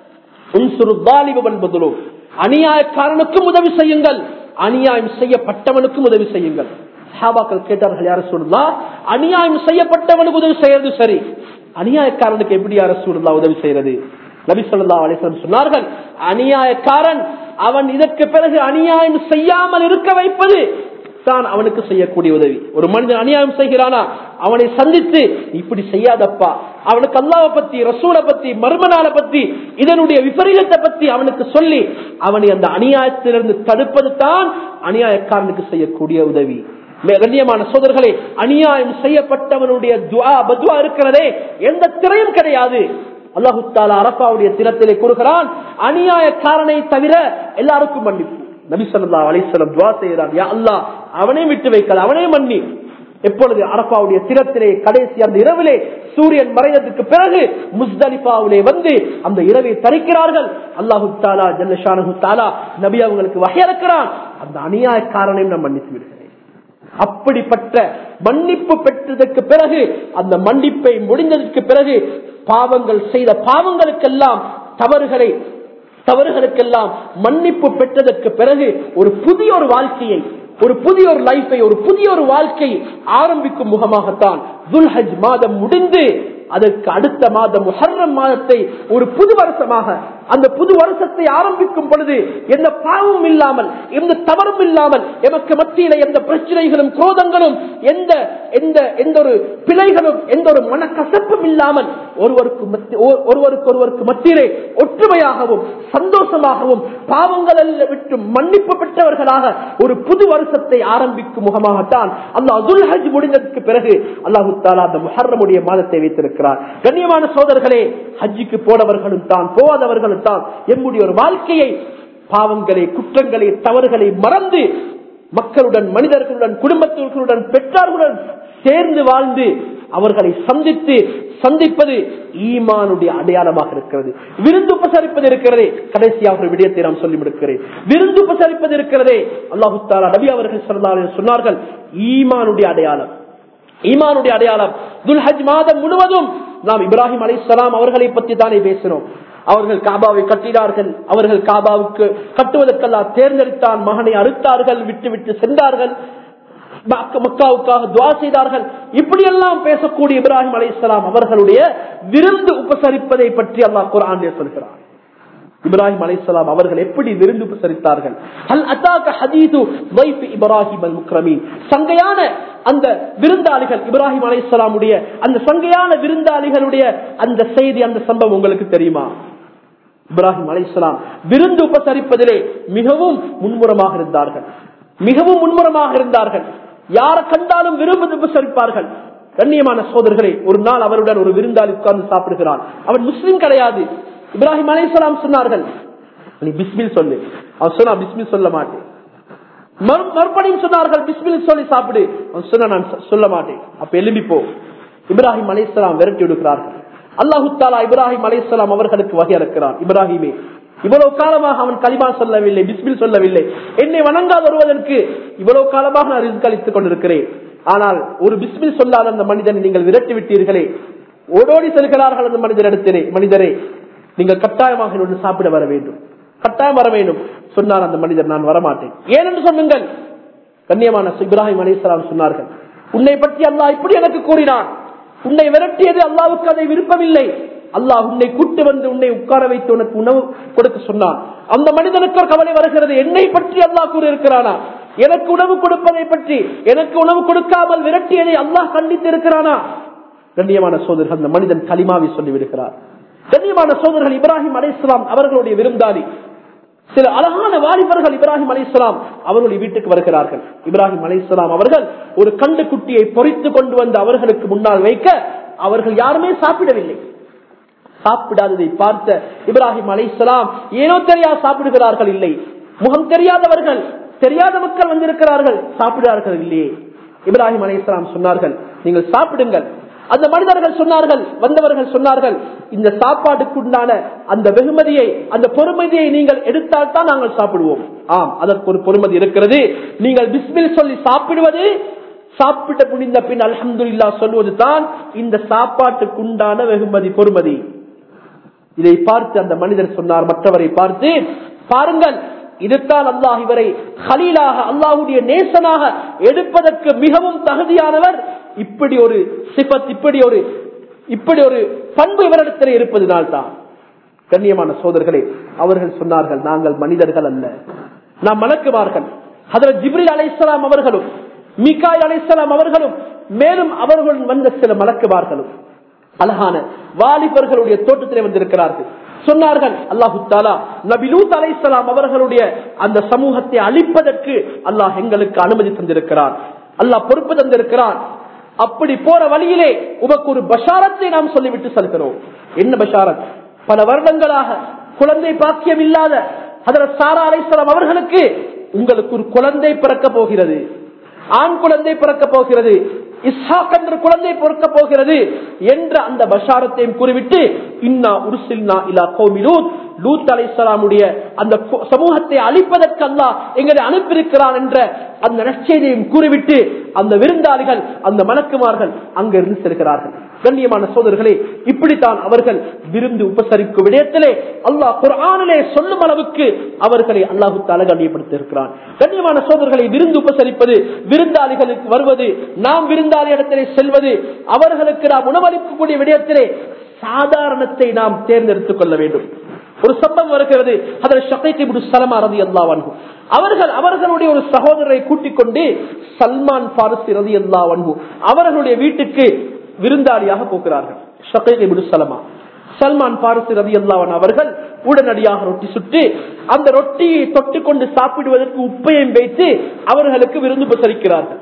என்பதிலும் அநியாயக்காரனுக்கும் உதவி செய்யுங்கள் அநியாயம் செய்யப்பட்டவனுக்கும் உதவி செய்யுங்கள் சாபாக்கள் கேட்டார்கள் யார சொல்லுதா அநியாயம் செய்யப்பட்டவனுக்கு உதவி செய்யறது சரி அநியாயக்காரனுக்கு எப்படி யார சொல்லுதா உதவி செய்யறது நபி சொல்லா அலிஸ்லம் சொன்னார்கள் அநியாயக்காரன் அவன் இதற்கு பிறகு அநியாயம் செய்யாமல் இருக்க வைப்பது தான் அவனுக்கு செய்யக்கூடிய உதவி ஒரு மனிதன் அநியாயம் செய்கிறானா அவனை சந்தித்து இப்படி செய்யாதப்பா அவனுக்கு அல்லாவை பத்தி ரசூலை பத்தி மர்மனால பத்தி இதனுடைய விபரீதத்தை பத்தி அவனுக்கு சொல்லி அவனை அந்த அநியாயத்திலிருந்து தடுப்பது தான் அநியாயக்காரனுக்கு செய்யக்கூடிய உதவி கண்ணியமான சோதர்களே அநியாயம் செய்யப்பட்டவனுடைய துவா பத்வா இருக்கிறதே எந்த திரையும் கிடையாது அல்லாஹு தாலா அரப்பாவுடைய தினத்திலே கூறுகிறான் அநியாயக்காரனை தவிர எல்லாருக்கும் மன்னிப்பு நபி சொல்லா அலிசலம் துவா செய்கிறான் யா அல்லா அவனே விட்டு வைக்கல அவனே மன்னி எப்பொழுது அரப்பாவுடைய திறத்திலே கடைசி அந்த இரவிலே சூரியன் மறைந்ததுக்கு பிறகு முஸ்தலிபாவிலே வந்து அந்த இரவை தரிக்கிறார்கள் அல்லாஹு தாலா ஜல்லஷானு தாலா நபி அவங்களுக்கு வகையறுக்கிறான் அந்த அநியாயக்காரனையும் நான் மன்னித்து விடுகிறேன் அப்படிப்பட்ட மன்னிப்பு பெற்றதற்கு பிறகு அந்த மன்னிப்பை முடிந்ததற்கு பிறகு பாவங்கள் செய்த பாவங்களுக்கெல்லாம் தவறுகளை தவறுகளுக்கெல்லாம் மன்னிப்பு பெற்றதற்கு பிறகு ஒரு புதிய ஒரு வாழ்க்கையை ஒரு புதிய ஒரு லைஃபை ஒரு புதிய ஒரு வாழ்க்கை ஆரம்பிக்கும் முகமாகத்தான் துல்ஹஜ் மாதம் முடிந்து அதற்கு அடுத்த மாதம் முஹர்ரம் மாதத்தை ஒரு புது வருஷமாக அந்த புது வருஷத்தை ஆரம்பிக்கும் பொழுது எந்த பாவமும் இல்லாமல் எந்த தவறும் இல்லாமல் எமக்கு மத்தியில எந்த பிரச்சனைகளும் குரோதங்களும் எந்த எந்த எந்த ஒரு பிழைகளும் எந்த ஒரு மனக்கசப்பும் இல்லாமல் ஒருவருக்கு ஒருவருக்கு ஒருவருக்கு மத்தியிலே ஒற்றுமையாகவும் சந்தோஷமாகவும் பாவங்கள் விட்டு மன்னிப்பு பெற்றவர்களாக ஒரு புது வருஷத்தை ஆரம்பிக்கும் முகமாகத்தான் அந்த அதுல் ஹஜ் முடிந்ததற்கு பிறகு அல்லாஹு தாலா அந்த முஹர்ரமுடைய மாதத்தை வைத்திருக்கிறார் கண்ணியமான சோதர்களே ஹஜ்ஜுக்கு போனவர்களும் தான் போகாதவர்களும் தான் எம்முடைய ஒரு வாழ்க்கையை பாவங்களை குற்றங்களை தவறுகளை மறந்து மக்களுடன் மனிதர்களுடன் குடும்பத்தினர்களுடன் பெற்றார்களுடன் சேர்ந்து வாழ்ந்து அவர்களை சந்தித்து சந்திப்பது ஈமானுடைய அடையாளமாக இருக்கிறது விருந்து உபசரிப்பது இருக்கிறதே கடைசியாக ஒரு விடயத்தை நாம் சொல்லி முடிக்கிறேன் விருந்து உபசரிப்பது இருக்கிறதே அல்லாஹு தாலா நபி அவர்கள் சொன்னார்கள் ஈமானுடைய அடையாளம் ஈமானுடைய அடையாளம் துல்ஹஜ் மாதம் முழுவதும் நாம் இப்ராஹிம் அலி அவர்களை பற்றி தானே பேசினோம் அவர்கள் காபாவை கட்டினார்கள் அவர்கள் காபாவுக்கு கட்டுவதற்கெல்லாம் தேர்ந்தெடுத்தான் மகனை அறுத்தார்கள் விட்டு விட்டு சென்றார்கள் மக்காவுக்காக துவா செய்தார்கள் இப்படியெல்லாம் பேசக்கூடிய இப்ராஹிம் அலி அவர்களுடைய விருந்து உபசரிப்பதை பற்றி அல்லாஹ் குரான் சொல்கிறார் இப்ராஹிம் அலிஸ்லாம் அவர்கள் எப்படி விருந்து உபசரித்தார்கள் அல் அத்தாக்க ஹதீது வைஃப் இப்ராஹிம் அல் முக்ரமீன் சங்கையான அந்த விருந்தாளிகள் இப்ராஹிம் அலிஸ்லாமுடைய அந்த சங்கையான விருந்தாளிகளுடைய அந்த செய்தி அந்த சம்பவம் உங்களுக்கு தெரியுமா இப்ராஹிம் அலிஸ்லாம் விருந்து உபசரிப்பதிலே மிகவும் முன்முறமாக இருந்தார்கள் மிகவும் முன்முறமாக இருந்தார்கள் யாரை கண்டாலும் விரும்பு உபசரிப்பார்கள் கண்ணியமான சோதர்களே ஒரு நாள் அவருடன் ஒரு விருந்தாளி உட்கார்ந்து சாப்பிடுகிறான் அவன் முஸ்லிம் கிடையாது இப்ராஹிம் அலைசலாம் சொன்னார்கள் நீ பிஸ்மில் சொல்லு அவன் சொன்னா பிஸ்மில் சொல்ல மாட்டேன் மறுபடியும் சொன்னார்கள் பிஸ்மில் சொல்லி சாப்பிடு அவன் சொன்ன நான் சொல்ல மாட்டேன் அப்ப எழும்பி போ இப்ராஹிம் அலைசலாம் விரட்டி விடுக்கிறார்கள் அல்லாஹு தாலா இப்ராஹிம் அலைசலாம் அவர்களுக்கு வகை இருக்கிறான் இப்ராஹிமே இவ்வளவு காலமாக அவன் களிமா சொல்லவில்லை பிஸ்மில் சொல்லவில்லை என்னை வணங்கா வருவதற்கு இவ்வளவு காலமாக நான் ரிஸ்க் அளித்துக் கொண்டிருக்கிறேன் ஆனால் ஒரு பிஸ்மில் சொல்லாத அந்த மனிதனை நீங்கள் விரட்டி விட்டீர்களே ஓடோடி செல்கிறார்கள் அந்த மனிதரிடத்திலே மனிதரே நீங்கள் கட்டாயமாக என்னோடு சாப்பிட வர வேண்டும் கட்டாயம் வர வேண்டும் சொன்னார் அந்த மனிதர் நான் வரமாட்டேன் ஏனென்று சொன்னுங்கள் கண்ணியமான இப்ராஹிம் அலிஸ்லாம் சொன்னார்கள் உன்னை பற்றி அல்லாஹ் இப்படி எனக்கு கூறினான் உன்னை விரட்டியது அல்லாவுக்கு அதை விருப்பமில்லை அல்லாஹ் உன்னை கூட்டு வந்து உன்னை உட்கார வைத்து உனக்கு உணவு கொடுக்க சொன்னான் அந்த மனிதனுக்கு ஒரு கவலை வருகிறது என்னை பற்றி அல்லாஹ் கூறியிருக்கிறானா எனக்கு உணவு கொடுப்பதை பற்றி எனக்கு உணவு கொடுக்காமல் விரட்டியதை அல்லாஹ் கண்டித்து இருக்கிறானா கண்ணியமான சோதர்கள் அந்த மனிதன் களிமாவி சொல்லி விடுகிறார் கண்ணியமான சோதர்கள் இப்ராஹிம் அலி இஸ்லாம் அவர்களுடைய விருந்தாளி சில அழகான வாலிபர்கள் இப்ராஹிம் அலி இஸ்லாம் அவர்களுடைய வீட்டுக்கு வருகிறார்கள் இப்ராஹிம் அலி இஸ்லாம் அவர்கள் ஒரு கண்டு குட்டியை பொறித்து கொண்டு வந்து அவர்களுக்கு முன்னால் வைக்க அவர்கள் யாருமே சாப்பிடவில்லை சாப்பிடாததை பார்த்த இப்ராஹிம் அலி இஸ்லாம் ஏனோ தெரியா சாப்பிடுகிறார்கள் இல்லை முகம் தெரியாதவர்கள் தெரியாத மக்கள் வந்திருக்கிறார்கள் சாப்பிடுகிறார்கள் இல்லையே இப்ராஹிம் அலி இஸ்லாம் சொன்னார்கள் நீங்கள் சாப்பிடுங்கள் அந்த மனிதர்கள் சொன்னார்கள் வந்தவர்கள் சொன்னார்கள் இந்த சாப்பாட்டுக்குண்டான அந்த வெகுமதியை அந்த பொறுமதியை நீங்கள் எடுத்தால் தான் நாங்கள் சாப்பிடுவோம் ஆம் அதற்கு ஒரு பொறுமதி இருக்கிறது நீங்கள் பிஸ்மில் சொல்லி சாப்பிடுவது சாப்பிட்ட முடிந்த பின் அல்ஹம்துலில்லா சொல்வது தான் இந்த சாப்பாட்டுக்கு உண்டான வெகுமதி பொறுமதி இதை பார்த்து அந்த மனிதர் சொன்னார் மற்றவரை பார்த்து பாருங்கள் இதுதான் அல்லாஹ் இவரை ஹலீலாக அல்லாஹுடைய நேசனாக எடுப்பதற்கு மிகவும் தகுதியானவர் இப்படி ஒரு சிபத் இப்படி ஒரு இப்படி ஒரு பண்பு இவரிடத்தில் இருப்பதனால் தான் கண்ணியமான சோதர்களே அவர்கள் சொன்னார்கள் நாங்கள் மனிதர்கள் அல்ல நாம் மலக்குமார்கள் அதில் ஜிப்ரில் அலைசலாம் அவர்களும் மிகாய் அலைசலாம் அவர்களும் மேலும் அவர்கள் வந்த சில மலக்குமார்களும் அழகான வாலிபர்களுடைய தோட்டத்திலே வந்திருக்கிறார்கள் சொன்னார்கள் அல்லாஹு தாலா நபிலூத் அலைசலாம் அவர்களுடைய அந்த சமூகத்தை அழிப்பதற்கு அல்லாஹ் எங்களுக்கு அனுமதி தந்திருக்கிறார் அல்லாஹ் பொறுப்பு தந்திருக்கிறான் அப்படி போற வழியிலே உமக்கு ஒரு பஷாரத்தை நாம் சொல்லிவிட்டு செல்கிறோம் என்ன பஷாரத் பல வருடங்களாக குழந்தை பாக்கியம் இல்லாத அதர சாரா அலைசலாம் அவர்களுக்கு உங்களுக்கு ஒரு குழந்தை பிறக்க போகிறது ஆண் குழந்தை பிறக்க போகிறது இஸ்ஹாக் என்ற குழந்தை பிறக்க போகிறது என்ற அந்த பஷாரத்தையும் கூறிவிட்டு இன்னா உருசில்னா இலா கோமிலூத் லூத் அலைசலாமுடைய அந்த கு- சமூகத்தை அழிப்பதற்கு அல்லாஹ் எங்களை அனுப்பியிருக்கிறான் என்ற அந்த நற்செய்தியையும் கூறிவிட்டு அந்த விருந்தாளிகள் அந்த மலக்குமார்கள் அங்கிருந்து செல்கிறார்கள் கண்ணியமான சோதர்களே இப்படித்தான் அவர்கள் விருந்து உபசரிக்கும் விடயத்திலே அல்லாஹ் குர்ஆனிலே சொல்லும் அளவுக்கு அவர்களை அல்லாஹு தால கண்ணியப்படுத்தியிருக்கிறான் கண்ணியமான சோதர்களை விருந்து உபசரிப்பது விருந்தாளிகளுக்கு வருவது நாம் விருந்தாளி இடத்திலே செல்வது அவர்களுக்கு நாம் உணவளிக்கக்கூடிய விடயத்திலே சாதாரணத்தை நாம் தேர்ந்தெடுத்துக் கொள்ள வேண்டும் ஒரு சம்பவம் வருகிறது அதில் ஷகைக்கு சலமா ரதி அல்லாஹ் அவர்கள் அவர்களுடைய ஒரு சகோதரரை கூட்டிக் கொண்டு சல்மான் பாரசி ரதி அல்லாஹ் அவர்களுடைய வீட்டுக்கு விருந்தாளியாக போகிறார்கள் ஷகைக்கு சலமா சல்மான் பாரசி ரதி அல்லாவன் அவர்கள் உடனடியாக ரொட்டி சுட்டு அந்த ரொட்டியை தொட்டுக்கொண்டு சாப்பிடுவதற்கு உப்பையும் வைத்து அவர்களுக்கு விருந்து உபசரிக்கிறார்கள்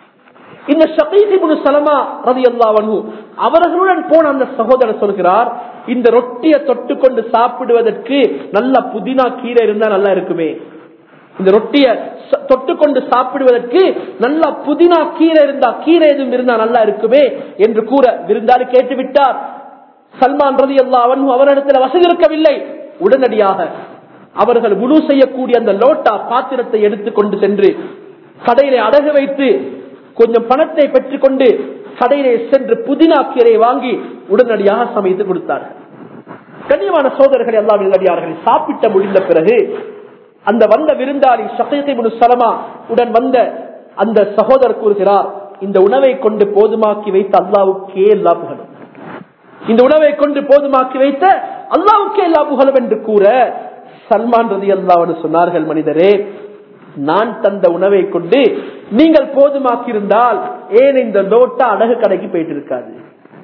இந்த ஷகீதிபுனு சலமா ரதி அல்லாவனு அவர்களுடன் போன அந்த சகோதரர் சொல்கிறார் இந்த ரொட்டியை தொட்டுக்கொண்டு சாப்பிடுவதற்கு நல்ல புதினா கீரை இருந்தா நல்லா இருக்குமே இந்த ரொட்டிய ச- தொட்டுக்கொண்டு சாப்பிடுவதற்கு நல்ல புதினா கீரை இருந்தா கீரை எதுவும் இருந்தா நல்லா இருக்குமே என்று கூற விருந்தாளி கேட்டு விட்டார் சல்மான் ரதி அல்லா அவரிடத்தில் வசதி இருக்கவில்லை உடனடியாக அவர்கள் முழு செய்யக்கூடிய அந்த லோட்டா பாத்திரத்தை எடுத்துக்கொண்டு சென்று கடையிலே அடகு வைத்து கொஞ்சம் பணத்தை பெற்றுக்கொண்டு கடையிலே சென்று புதினா கீரை வாங்கி உடனடியாக சமைத்து கொடுத்தார்கள் கண்ணியமான சோதரர்கள் எல்லாம் நல்லடியார்கள் சாப்பிட்ட முடிந்த பிறகு அந்த வந்த விருந்தாளி ஷகீகை முனு சலமா உடன் வந்த அந்த சகோதரர் கூறுகிறார் இந்த உணவை கொண்டு போதுமாக்கி வைத்த அல்லாவுக்கே எல்லா புகழும் இந்த உணவை கொண்டு போதுமாக்கி வைத்த அல்லாவுக்கே எல்லா புகழும் என்று கூற சல்மான் ரதி அல்லாவோடு சொன்னார்கள் மனிதரே நான் தந்த உணவை கொண்டு நீங்கள் போதுமாக்கி இருந்தால் ஏன் இந்த லோட்டா அடகு கடைக்கு போயிட்டு இருக்காது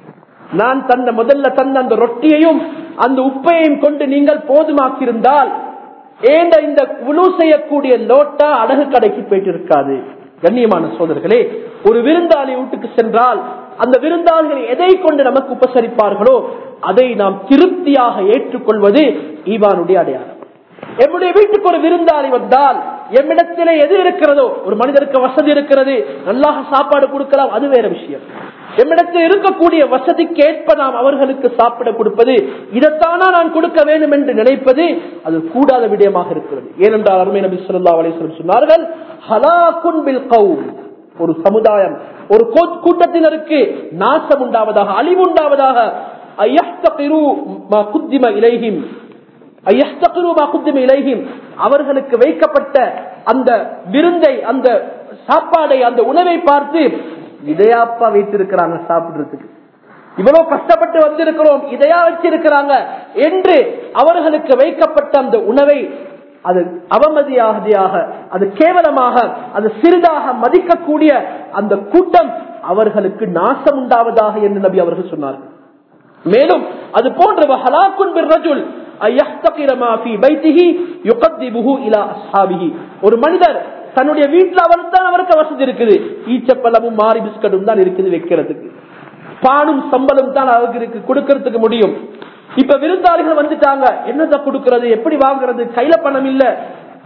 நான் தந்த முதல்ல தந்த அந்த ரொட்டியையும் அந்த உப்பையும் கொண்டு நீங்கள் போதுமாக்கியிருந்தால் ஏண்ட இந்த உணவு செய்யக்கூடிய லோட்டா அடகு கடைக்கு போயிட்டு இருக்காது கண்ணியமான சோதர்களே ஒரு விருந்தாளி வீட்டுக்கு சென்றால் அந்த விருந்தாளிகள் எதை கொண்டு நமக்கு உபசரிப்பார்களோ அதை நாம் திருப்தியாக ஏற்றுக்கொள்வது ஈவானுடைய அடையாளம் எம்முடைய வீட்டுக்கு ஒரு விருந்தாளி வந்தால் எம்மிடத்திலே எது இருக்கிறதோ ஒரு மனிதருக்கு வசதி இருக்கிறது நல்லாக சாப்பாடு கொடுக்கலாம் அது வேற விஷயம் எம்மிடத்தில் இருக்கக்கூடிய வசதிக்கு ஏற்ப நாம் அவர்களுக்கு சாப்பிட கொடுப்பது இதைத்தானா நான் கொடுக்க வேண்டும் என்று நினைப்பது அது கூடாத விடயமாக இருக்கிறது ஏனென்றால் அருமை நபி சொல்லா அலிஸ்லம் சொன்னார்கள் ஹலாக்குன் பில் கௌம் ஒரு சமுதாயம் ஒரு கூ- கூட்டத்தினருக்கு நாசம் உண்டாவதாக அழிவு உண்டாவதாக ஐயஸ்தகிரு மா குத்திம இலைஹிம் ஐயஸ்தகிரு மா குத்திம இலைஹிம் அவர்களுக்கு வைக்கப்பட்ட அந்த விருந்தை அந்த சாப்பாடை அந்த உணவை பார்த்து இதையாப்பா வைத்திருக்கிறாங்க சாப்பிடுறதுக்கு இவ்வளவு கஷ்டப்பட்டு வந்திருக்கிறோம் இதையா வச்சிருக்கிறாங்க என்று அவர்களுக்கு வைக்கப்பட்ட அந்த உணவை அது அவமதியாக அது கேவலமாக அது சிறிதாக மதிக்கக்கூடிய அந்த கூட்டம் அவர்களுக்கு நாசம் உண்டாவதாக என்று நபி அவர்கள் சொன்னார்கள் மேலும் அது போன்ற வஹலாக்குன் பிர்ரஜுல் ஐயஹ்தகிர மா ஃபீ பைத்திஹி யுகத்திபுஹு இலா அஸ்ஹாபிஹி ஒரு மனிதர் தன்னுடைய வீட்டுல அவர் தான் அவருக்கு வசதி இருக்குது ஈச்சப்பழமும் மாரி பிஸ்கட்டும் தான் இருக்குது வைக்கிறதுக்கு பானும் சம்பளம் தான் அவருக்கு இருக்கு கொடுக்கறதுக்கு முடியும் இப்ப விருந்தாளிகள் வந்துட்டாங்க என்னத்தை கொடுக்கறது எப்படி வாங்குறது கையில பணம் இல்ல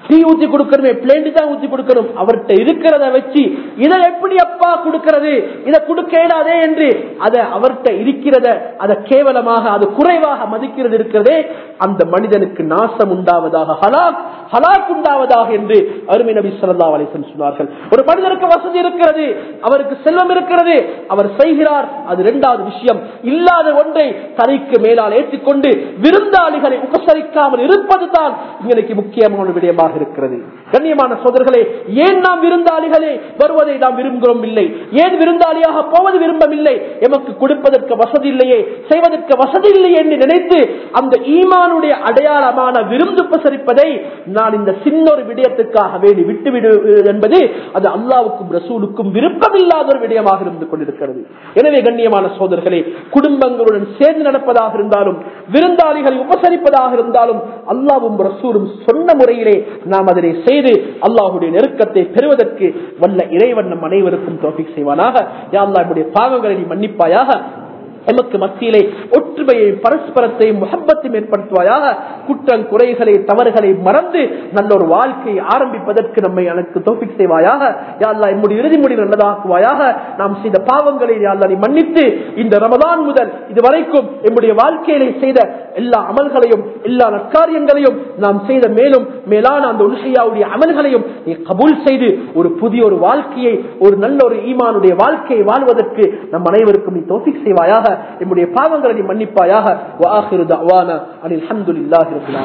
டீ ஊத்தி கொடுக்கணுமே பிளேண்டு தான் ஊத்தி கொடுக்கணும் அவர்கிட்ட இருக்கிறத வச்சு இதை எப்படி அப்பா கொடுக்கிறது இதை கொடுக்க இயலாதே என்று அதை அவர்கிட்ட இருக்கிறத அதை கேவலமாக அது குறைவாக மதிக்கிறது இருக்கிறதே அந்த மனிதனுக்கு நாசம் உண்டாவதாக ஹலாக் ஹலாக் உண்டாவதாக என்று அருமை நபி சொல்லா அலிசன் சொன்னார்கள் ஒரு மனிதனுக்கு வசதி இருக்கிறது அவருக்கு செல்வம் இருக்கிறது அவர் செய்கிறார் அது இரண்டாவது விஷயம் இல்லாத ஒன்றை தலைக்கு மேலால் ஏற்றிக்கொண்டு விருந்தாளிகளை உபசரிக்காமல் இருப்பது தான் இன்னைக்கு முக்கியமான விடயமாக இருக்கிறது கண்ணியமான சோதர்களே ஏன் நாம் விருந்தாளிகளே வருவதை நாம் விரும்புகிறோம் இல்லை ஏன் விருந்தாளியாக போவது விரும்பவில்லை எமக்கு கொடுப்பதற்கு வசதி இல்லையே செய்வதற்கு வசதி இல்லையே என்று நினைத்து அந்த ஈமானுடைய அடையாளமான விருந்து உபசரிப்பதை நான் இந்த சின்ன ஒரு விடயத்துக்காக வேண்டி விட்டுவிடுவது என்பது அது அல்லாவுக்கும் ரசூலுக்கும் விருப்பமில்லாத ஒரு விடயமாக இருந்து கொண்டிருக்கிறது எனவே கண்ணியமான சோதர்களே குடும்பங்களுடன் சேர்ந்து நடப்பதாக இருந்தாலும் விருந்தாளிகளை உபசரிப்பதாக இருந்தாலும் அல்லாவும் ரசூலும் சொன்ன முறையிலே நாம் அதனை செய்து அல்லாஹுடைய நெருக்கத்தை பெறுவதற்கு வல்ல இறைவன் நம் அனைவருக்கும் தோப்பிக் செய்வானாக யா அல்லாஹ் நம்முடைய பாவங்களை நீ மன்னிப்பாயாக எமக்கு மத்தியிலே ஒற்றுமையையும் பரஸ்பரத்தையும் முகப்பத்தையும் ஏற்படுத்துவாயாக குற்றம் குறைகளை தவறுகளை மறந்து நல்ல ஒரு வாழ்க்கையை ஆரம்பிப்பதற்கு நம்மை எனக்கு தோப்பிக் செய்வாயாக யாழ்லா என்னுடைய இறுதி முடிவு நல்லதாக்குவாயாக நாம் செய்த பாவங்களை யாழ்லா நீ மன்னித்து இந்த ரமதான் முதல் இதுவரைக்கும் என்னுடைய வாழ்க்கையிலே செய்த எல்லா அமல்களையும் எல்லா நற்காரியங்களையும் நாம் செய்த மேலும் மேலான அந்த உல்ஹையாவுடைய அமல்களையும் நீ கபூல் செய்து ஒரு புதிய ஒரு வாழ்க்கையை ஒரு நல்ல ஒரு ஈமானுடைய வாழ்க்கையை வாழ்வதற்கு நம் அனைவருக்கும் நீ தோசிக் செய்வாயாக என்னுடைய பாவங்களை நீ மன்னிப்பாயாக வாஹிரு தவானா அனில் அஹமதுல்லாஹி ரபில்